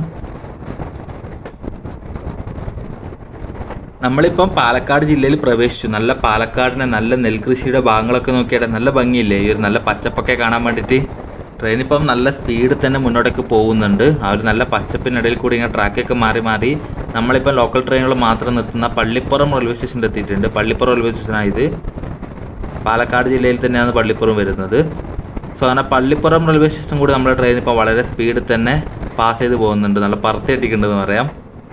നമ്മളിപ്പം പാലക്കാട് ജില്ലയിൽ പ്രവേശിച്ചു നല്ല പാലക്കാടിനെ നല്ല നെൽകൃഷിയുടെ ഭാഗങ്ങളൊക്കെ നോക്കിയാൽ നല്ല ഭംഗിയില്ലേ ഈ ഒരു നല്ല പച്ചപ്പൊക്കെ കാണാൻ വേണ്ടിയിട്ട് ട്രെയിൻ ഇപ്പം നല്ല സ്പീഡിൽ തന്നെ മുന്നോട്ടേക്ക് പോകുന്നുണ്ട് ആ ഒരു നല്ല പച്ചപ്പിനിടയിൽ കൂടി ഇങ്ങനെ ട്രാക്കൊക്കെ മാറി മാറി നമ്മളിപ്പം ലോക്കൽ ട്രെയിനുകൾ മാത്രം നിർത്തുന്ന പള്ളിപ്പുറം റെയിൽവേ സ്റ്റേഷനിൽ എത്തിയിട്ടുണ്ട് പള്ളിപ്പുറം റെയിൽവേ സ്റ്റേഷനായത് പാലക്കാട് ജില്ലയിൽ തന്നെയാണ് പള്ളിപ്പുറം വരുന്നത് സോ അങ്ങനെ പള്ളിപ്പുറം റെയിൽവേ സ്റ്റേഷൻ കൂടി നമ്മുടെ ട്രെയിൻ ഇപ്പോൾ വളരെ സ്പീഡിൽ തന്നെ പാസ് ചെയ്ത് പോകുന്നുണ്ട് നല്ല പറത്തിയിട്ടിട്ടുണ്ടെന്ന് പറയാം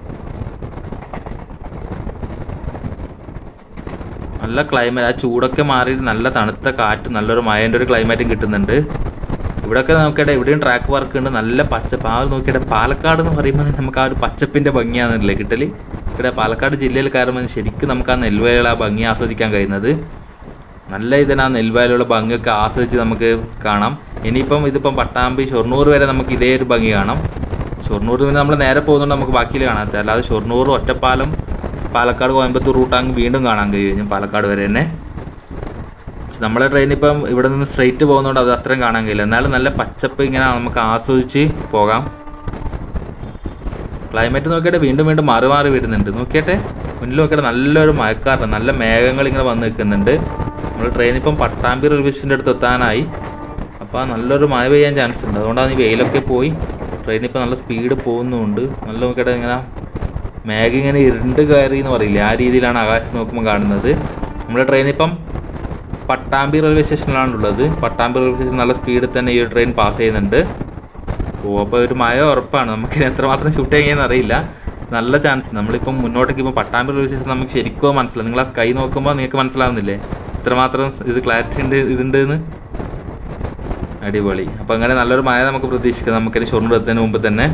നല്ല ക്ലൈമറ്റ് ആ ചൂടൊക്കെ മാറി നല്ല തണുത്ത കാറ്റ് നല്ലൊരു മഴേൻ്റെ ഒരു ക്ലൈമറ്റും കിട്ടുന്നുണ്ട് ഇവിടെയൊക്കെ നോക്കിയിട്ട് ഇവിടെയും ട്രാക്ക് വർക്ക് ഉണ്ട് നല്ല പച്ചപ്പ് ആ നോക്കിയിട്ട് പാലക്കാട് എന്ന് പറയുമ്പോൾ നമുക്ക് ആ ഒരു പച്ചപ്പിൻ്റെ ഭംഗിയാണല്ലേ കിട്ടല് ഇവിടെ പാലക്കാട് ജില്ലയിൽ കയറുമ്പോൾ ശരിക്കും നമുക്ക് ആ നെൽവയലുള്ള ആ ഭംഗി ആസ്വദിക്കാൻ കഴിയുന്നത് നല്ല ഇതിന് ആ നെൽവയലുള്ള ഭംഗിയൊക്കെ ആസ്വദിച്ച് നമുക്ക് കാണാം ഇനിയിപ്പം ഇതിപ്പം പട്ടാമ്പി ഷൊർണൂർ വരെ നമുക്ക് ഇതേ ഒരു ഭംഗി കാണാം ഷൊർണൂർ നിന്ന് നമ്മൾ നേരെ പോകുന്നുണ്ട് നമുക്ക് ബാക്കിയിൽ കാണാത്ത അല്ലാതെ ഷൊർണൂർ ഒറ്റപ്പാലം പാലക്കാട് കോയമ്പത്തൂർ റൂട്ടാങ്ക് വീണ്ടും കാണാൻ കഴിയും പാലക്കാട് വരെ തന്നെ പക്ഷെ നമ്മളെ ട്രെയിൻ ഇപ്പം ഇവിടെ നിന്ന് സ്ട്രെയിറ്റ് പോകുന്നതുകൊണ്ട് അത് അത്രയും കാണാൻ കഴിയില്ല എന്നാലും നല്ല പച്ചപ്പ് ഇങ്ങനെ നമുക്ക് ആസ്വദിച്ച് പോകാം ക്ലൈമറ്റ് നോക്കിയിട്ട് വീണ്ടും വീണ്ടും മാറി മാറി വരുന്നുണ്ട് നോക്കിയട്ടെ മുന്നിൽ നോക്കിയിട്ട് നല്ലൊരു മഴക്കാറുണ്ട് നല്ല മേഘങ്ങൾ ഇങ്ങനെ വന്ന് നിൽക്കുന്നുണ്ട് നമ്മൾ ട്രെയിൻ ഇപ്പം പട്ടാമ്പി റെയിൽവേ സ്റ്റേഷൻ്റെ അടുത്ത് എത്താനായി അപ്പോൾ നല്ലൊരു മഴ പെയ്യാൻ ചാൻസ് ഉണ്ട് അതുകൊണ്ടാണ് ഈ വെയിലൊക്കെ പോയി ട്രെയിൻ ഇപ്പോൾ നല്ല സ്പീഡ് പോകുന്നുമുണ്ട് നല്ല നോക്കിയിട്ട് ഇങ്ങനെ മേഘം ഇങ്ങനെ ഇരുണ്ട് കയറി എന്ന് പറയില്ലേ ആ രീതിയിലാണ് ആകാശം നോക്കുമ്പോൾ കാണുന്നത് നമ്മുടെ ട്രെയിൻ ഇപ്പം പട്ടാമ്പി റെയിൽവേ സ്റ്റേഷനിലാണുള്ളത് പട്ടാമ്പി റെയിൽവേ സ്റ്റേഷൻ നല്ല സ്പീഡിൽ തന്നെ ഈ ഒരു ട്രെയിൻ പാസ് ചെയ്യുന്നുണ്ട് ഓ അപ്പോൾ ഒരു മഴ ഉറപ്പാണ് നമുക്ക് ഇനി എത്രമാത്രം ഷൂട്ട് ചെയ്യാന്ന് അറിയില്ല നല്ല ചാൻസ് നമ്മളിപ്പം മുന്നോട്ടേക്ക് ഇപ്പോൾ പട്ടാമ്പി റെയിൽവേ സ്റ്റേഷൻ നമുക്ക് ശരിക്കും മനസ്സിലാവും നിങ്ങൾ ആ സ്കൈ നോക്കുമ്പോൾ നിങ്ങൾക്ക് മനസ്സിലാവുന്നില്ലേ ഇത്രമാത്രം ഇത് ക്ലാരിറ്റി ഉണ്ട് ഇതുണ്ട് എന്ന് അടിപൊളി അപ്പോൾ അങ്ങനെ നല്ലൊരു മഴ നമുക്ക് പ്രതീക്ഷിക്കാം നമുക്കിനി ഷൊർണൂർ എത്തുന്നതിന് മുമ്പ് തന്നെ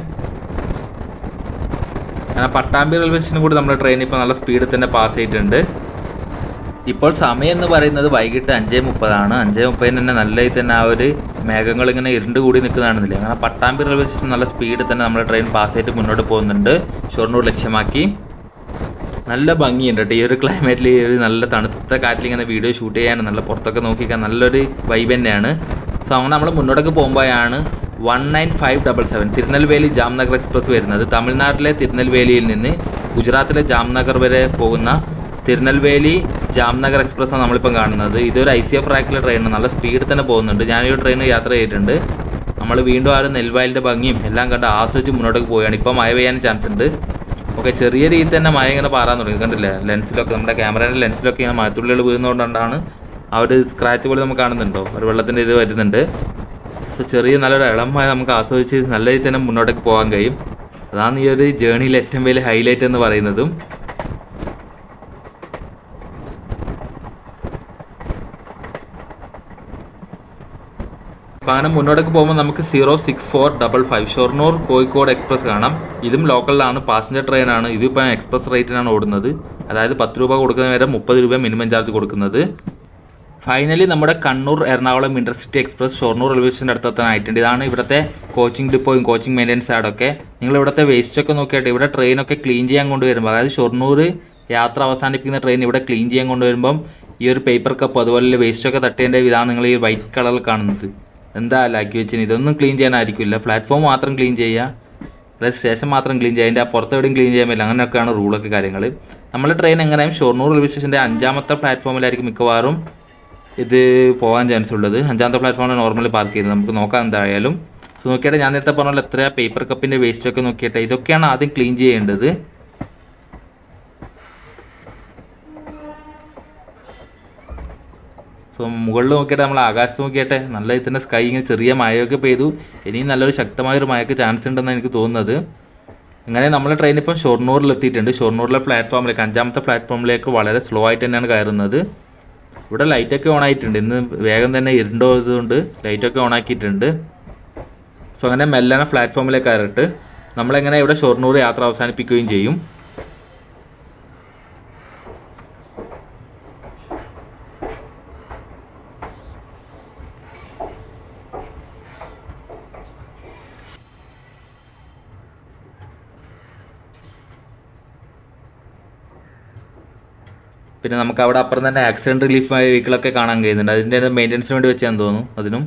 അങ്ങനെ പട്ടാമ്പി റെയിൽവേ സ്റ്റേഷനും കൂടി നമ്മുടെ ട്രെയിൻ ഇപ്പോൾ നല്ല സ്പീഡിൽ തന്നെ പാസ് ചെയ്തിട്ടുണ്ട് ഇപ്പോൾ സമയം എന്ന് പറയുന്നത് വൈകിട്ട് അഞ്ചേ മുപ്പതാണ് അഞ്ചേ മുപ്പതിന് തന്നെ നല്ല ഇതിൽ തന്നെ ആ ഒരു മേഘങ്ങൾ ഇങ്ങനെ ഇരുണ്ട് കൂടി നിൽക്കുന്നതാണെന്നില്ലേ അങ്ങനെ പട്ടാമ്പി റെയിൽവേ സ്റ്റേഷൻ നല്ല സ്പീഡിൽ തന്നെ നമ്മുടെ ട്രെയിൻ പാസ് ചെയ്തിട്ട് മുന്നോട്ട് പോകുന്നുണ്ട് ഷൊർണൂർ ലക്ഷ്യമാക്കി നല്ല ഭംഗിയുണ്ട് കേട്ടോ ഈ ഒരു ക്ലൈമറ്റിൽ ഈ ഒരു നല്ല തണുത്ത കാറ്റിൽ ഇങ്ങനെ വീഡിയോ ഷൂട്ട് ചെയ്യാനും നല്ല പുറത്തൊക്കെ നോക്കിക്കാൻ നല്ലൊരു വൈബ് തന്നെയാണ് സോ അങ്ങനെ നമ്മൾ മുന്നോട്ടേക്ക് പോകുമ്പോഴാണ് one nine five double seven Tirunelveli Jamnagar express വരുന്നത് തമിഴ്നാട്ടിലെ തിരുനെൽവേലിയിൽ നിന്ന് ഗുജറാത്തിലെ ജാംനഗർ വരെ പോകുന്ന തിരുനെൽവേലി ജാംനഗർ എക്സ്പ്രസ് ആണ് നമ്മളിപ്പം കാണുന്നത് ഇതൊരു ഐ സി എഫ് റാക്കിലെ ട്രെയിനാണ് നല്ല സ്പീഡിൽ തന്നെ പോകുന്നുണ്ട് ഞാൻ ഈ ട്രെയിൻ യാത്ര ചെയ്തിട്ടുണ്ട് നമ്മൾ വീണ്ടും ആ ഒരു നെൽവയലിൻ്റെ ഭംഗിയും എല്ലാം കണ്ട് ആസ്വദിച്ച് മുന്നോട്ടേക്ക് പോവുകയാണ് ഇപ്പോൾ മഴ പെയ്യാൻ ചാൻസ് ഉണ്ട് ഓക്കെ ചെറിയ രീതിയിൽ തന്നെ മഴ ഇങ്ങനെ പാറാൻ തുടങ്ങി കണ്ടില്ലേ ലെൻസിലൊക്കെ നമ്മുടെ ക്യാമറയുടെ ലെൻസിലൊക്കെ ഇങ്ങനെ മഴത്തുള്ളികൾ വീഴുന്നതുകൊണ്ടാണ് ആ ഒരു സ്ക്രാച്ച് പോലെ നമുക്ക് കാണുന്നുണ്ടോ ഒരു വെള്ളത്തിൻ്റെ ഇത് വരുന്നുണ്ട് സോ ചെറിയ നല്ലൊരു ഇളം മഴ നമുക്ക് ആസ്വദിച്ച് നല്ല രീതിയിൽ തന്നെ മുന്നോട്ടേക്ക് പോകാൻ കഴിയും അതാണ് ഈ ഒരു ജേണിയിലെ ഏറ്റവും വലിയ ഹൈലൈറ്റ് എന്ന് പറയുന്നതും അപ്പോൾ അങ്ങനെ മുന്നോട്ടേക്ക് പോകുമ്പോൾ നമുക്ക് zero six four double five Shoranur Kozhikode express കാണാം ഇതും ലോക്കലിലാണ് പാസഞ്ചർ ട്രെയിനാണ് ഇതിപ്പോൾ എക്സ്പ്രസ് റേറ്റിനാണ് ഓടുന്നത് അതായത് പത്ത് രൂപ കൊടുക്കുന്ന വരെ മുപ്പത് രൂപ മിനിമം ചാർജ് കൊടുക്കുന്നത് ഫൈനലി നമ്മുടെ Kannur Ernakulam intercity express Shoranur railway സ്റ്റേഷൻ്റെ അടുത്തെത്താനായിട്ടുണ്ട് ഇതാണ് ഇവിടുത്തെ കോച്ചിങ് ഡിപ്പോയും കോച്ചിങ് മെയിൻ്റെനൻസ് ആഡൊക്കെ നിങ്ങൾ ഇവിടുത്തെ വേസ്റ്റൊക്കെ നോക്കിയിട്ട് ഇവിടെ ട്രെയിനൊക്കെ ക്ലീൻ ചെയ്യാൻ കൊണ്ടുവരുമ്പോൾ അതായത് ഷൊർണൂർ യാത്ര അവസാനിപ്പിക്കുന്ന ട്രെയിൻ ഇവിടെ ക്ലീൻ ചെയ്യാൻ കൊണ്ടുവരുമ്പം ഈ ഒരു പേപ്പർ കപ്പ് അതുപോലെ വേസ്റ്റൊക്കെ തട്ടേണ്ട ഇതാണ് നിങ്ങൾ ഈ വൈറ്റ് കളറിൽ കാണുന്നത് എന്താ ലാക്കി വെച്ചിന് ഇതൊന്നും ക്ലീൻ ചെയ്യാനായിരിക്കില്ല പ്ലാറ്റ്ഫോം മാത്രം ക്ലീൻ ചെയ്യുക അതായത് സ്റ്റേഷൻ മാത്രം ക്ലീൻ ചെയ്യുക അതിൻ്റെ പുറത്ത് എവിടെയും ക്ലീൻ ചെയ്യാൻ പറ്റില്ല അങ്ങനെയൊക്കെയാണ് റൂളൊക്കെ കാര്യങ്ങൾ നമ്മൾ ട്രെയിൻ എങ്ങനെയും ഷൊർണൂർ റെയിൽവേ സ്റ്റേഷൻ്റെ അഞ്ചാമത്തെ പ്ലാറ്റ്ഫോമിലായിരിക്കും മിക്കവാറും ഇത് പോകാൻ ചാൻസ് ഉള്ളത് അഞ്ചാമത്തെ പ്ലാറ്റ്ഫോമിൽ നോർമലി പാർക്ക് ചെയ്യുന്നത് നമുക്ക് നോക്കാം എന്തായാലും സോ നോക്കിയിട്ട് ഞാൻ നേരത്തെ പറഞ്ഞ പോലെ എത്രയാ പേപ്പർ കപ്പിൻ്റെ വേസ്റ്റൊക്കെ നോക്കിയിട്ട് ഇതൊക്കെയാണ് ആദ്യം ക്ലീൻ ചെയ്യേണ്ടത് സോ മുകളിൽ നോക്കിയിട്ട് നമ്മൾ ആകാശത്ത് നോക്കിയിട്ട് നല്ല ഇതിൽ തന്നെ സ്കൈ ഇങ്ങനെ ചെറിയ മഴയൊക്കെ പെയ്തു ഇനിയും നല്ലൊരു ശക്തമായൊരു മഴയ്ക്ക് ചാൻസ് ഉണ്ടെന്ന് എനിക്ക് തോന്നുന്നത് അങ്ങനെ നമ്മൾ ട്രെയിൻ ഇപ്പം ഷൊർണൂരിൽ എത്തിയിട്ടുണ്ട് ഷൊർണൂരിലെ പ്ലാറ്റ്ഫോമിലേക്ക് അഞ്ചാമത്തെ പ്ലാറ്റ്ഫോമിലേക്ക് വളരെ സ്ലോ ആയിട്ട് തന്നെയാണ് കയറുന്നത് ഇവിടെ ലൈറ്റൊക്കെ ഓൺ ആയിട്ടുണ്ട് ഇന്ന് വേഗം തന്നെ ഇരുണ്ടോയതുകൊണ്ട് ലൈറ്റൊക്കെ ഓൺ ആക്കിയിട്ടുണ്ട് സോ അങ്ങനെ മെല്ലനെ പ്ലാറ്റ്ഫോമിലേക്ക് കയറിട്ട് നമ്മളെങ്ങനെ ഇവിടെ ഷൊർണൂർ യാത്ര അവസാനിപ്പിക്കുകയും ചെയ്യും പിന്നെ നമുക്ക് അവിടെ അപ്പുറം തന്നെ ആക്സിഡൻറ്റ് റിലീഫ് വെഹിക്കിളൊക്കെ കാണാൻ കഴിയുന്നുണ്ട് അതിൻ്റെ മെയിൻ്റനൻസിന് വേണ്ടി വെച്ചാന്ന് തോന്നുന്നു അതിനും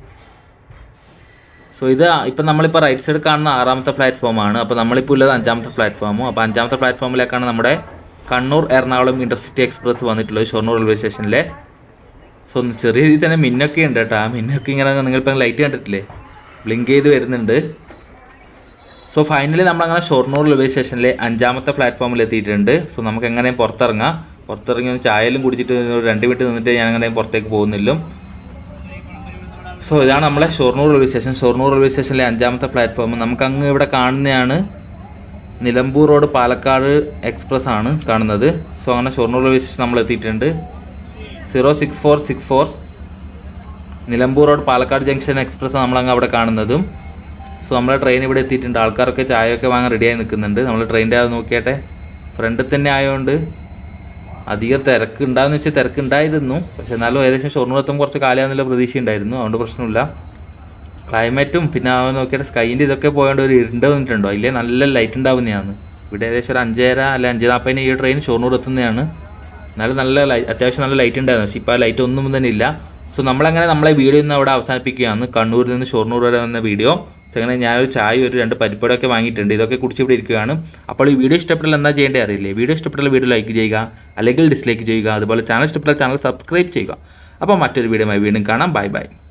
സോ ഇത് ഇപ്പം നമ്മളിപ്പോൾ റൈറ്റ് സൈഡ് കാണുന്ന ആറാമത്തെ പ്ലാറ്റ്ഫോമാണ് അപ്പോൾ നമ്മളിപ്പോൾ ഉള്ളത് അഞ്ചാമത്തെ പ്ലാറ്റ്ഫോമും അപ്പോൾ അഞ്ചാമത്തെ പ്ലാറ്റ്ഫോമിലേക്കാണ് നമ്മുടെ കണ്ണൂർ എറണാകുളം ഇൻ്റർസിറ്റി എക്സ്പ്രസ് വന്നിട്ടുള്ളത് ഷൊർണൂർ റെയിൽവേ സ്റ്റേഷനിലെ സോ ഒന്ന് ചെറിയ രീതിയിൽ തന്നെ മിന്നൊക്കെ ഉണ്ട് കേട്ടോ ആ മിന്നൊക്കെ ഇങ്ങനെ നിങ്ങളിപ്പോൾ ലൈറ്റ് കണ്ടിട്ടില്ലേ ബ്ലിങ്ക് ചെയ്ത് വരുന്നുണ്ട് സോ ഫൈനലി നമ്മളങ്ങനെ ഷൊർണൂർ റെയിൽവേ സ്റ്റേഷനിലെ അഞ്ചാമത്തെ പ്ലാറ്റ്ഫോമിൽ എത്തിയിട്ടുണ്ട് സോ നമുക്ക് എങ്ങനെ പുറത്തിറങ്ങാം പുറത്തിറങ്ങി ഒന്ന് ചായയിലും കുടിച്ചിട്ട് ഒരു രണ്ട് മിനിറ്റ് നിന്നിട്ട് ഞാൻ അങ്ങനെ പുറത്തേക്ക് പോകുന്നില്ല സോ ഇതാണ് നമ്മളെ Shoranur railway station Shoranur railway സ്റ്റേഷനിലെ അഞ്ചാമത്തെ പ്ലാറ്റ്ഫോം നമുക്ക് അങ്ങ് ഇവിടെ കാണുന്നതാണ് നിലമ്പൂർ റോഡ് പാലക്കാട് എക്സ്പ്രസ് ആണ് കാണുന്നത് സോ അങ്ങനെ ഷൊർണൂർ റെയിൽവേ സ്റ്റേഷൻ നമ്മൾ എത്തിയിട്ടുണ്ട് zero six four six four Nilambur road Palakkad junction express നമ്മളങ്ങ് അവിടെ കാണുന്നതും സോ നമ്മളെ ട്രെയിൻ ഇവിടെ എത്തിയിട്ടുണ്ട് ആൾക്കാരൊക്കെ ചായയൊക്കെ വാങ്ങാൻ റെഡിയായി നിൽക്കുന്നുണ്ട് നമ്മൾ ട്രെയിനിൻ്റെ അത് നോക്കിയാട്ടെ ഫ്രണ്ടിൽ തന്നെ ആയതുകൊണ്ട് അധികം തിരക്ക് ഉണ്ടാകുന്ന വെച്ചാൽ തിരക്ക് ഉണ്ടായിരുന്നു പക്ഷെ എന്നാലും ഏകദേശം ഷൊർണൂർ എത്തുമ്പോൾ കുറച്ച് കാലമാണെന്നുള്ള പ്രതീക്ഷ ഉണ്ടായിരുന്നു അതുകൊണ്ട് പ്രശ്നമില്ല ക്ലൈമറ്റും പിന്നെ ആ നോക്കിയിട്ട് സ്കൈൻ്റെ ഇതൊക്കെ പോയതുകൊണ്ട് ഒരു ഇരുണ്ട് വന്നിട്ടുണ്ടോ ഇല്ലേ നല്ല ലൈറ്റ് ഉണ്ടാവുന്നതാണ് ഇവിടെ ഏകദേശം ഒരു അഞ്ചര അല്ല അഞ്ച് നാൽപ്പതിന് ഈ ട്രെയിൻ ഷൊർണൂർ എത്തുന്നതാണ് എന്നാലും നല്ല ലൈ അത്യാവശ്യം നല്ല ലൈറ്റ് ഉണ്ടായിരുന്നു പക്ഷേ ഇപ്പോൾ ആ ലൈറ്റ് ഒന്നും തന്നെ ഇല്ല സോ നമ്മളങ്ങനെ നമ്മളെ വീഡിയോ ഇന്ന് അവിടെ അവസാനിപ്പിക്കുകയാണ് കണ്ണൂരിൽ നിന്ന് ഷൊർണൂർ വരെ വന്ന വീഡിയോ സോ അങ്ങനെ ഞാനൊരു ചായ ഒരു രണ്ട് പരിപ്പടൊക്കെ വാങ്ങിയിട്ടുണ്ട് ഇതൊക്കെ കുടിച്ച് ഇവിടെ ഇരിക്കുകയാണ് അപ്പോൾ ഈ വീഡിയോ ഇഷ്ടപ്പെട്ടാൽ എന്താ ചെയ്യേണ്ടത് അറിയില്ലേ വീഡിയോ ഇഷ്ടപ്പെട്ടാൽ വീഡിയോ ലൈക്ക് ചെയ്യുക അല്ലെങ്കിൽ ഡിസ്ലൈക്ക് ചെയ്യുക അതുപോലെ ചാനൽ ഇഷ്ടപ്പെട്ടാൽ ചാനൽ സബ്സ്ക്രൈബ് ചെയ്യുക അപ്പോൾ മറ്റൊരു വീഡിയോയുമായി വീണ്ടും കാണാം ബൈ ബൈ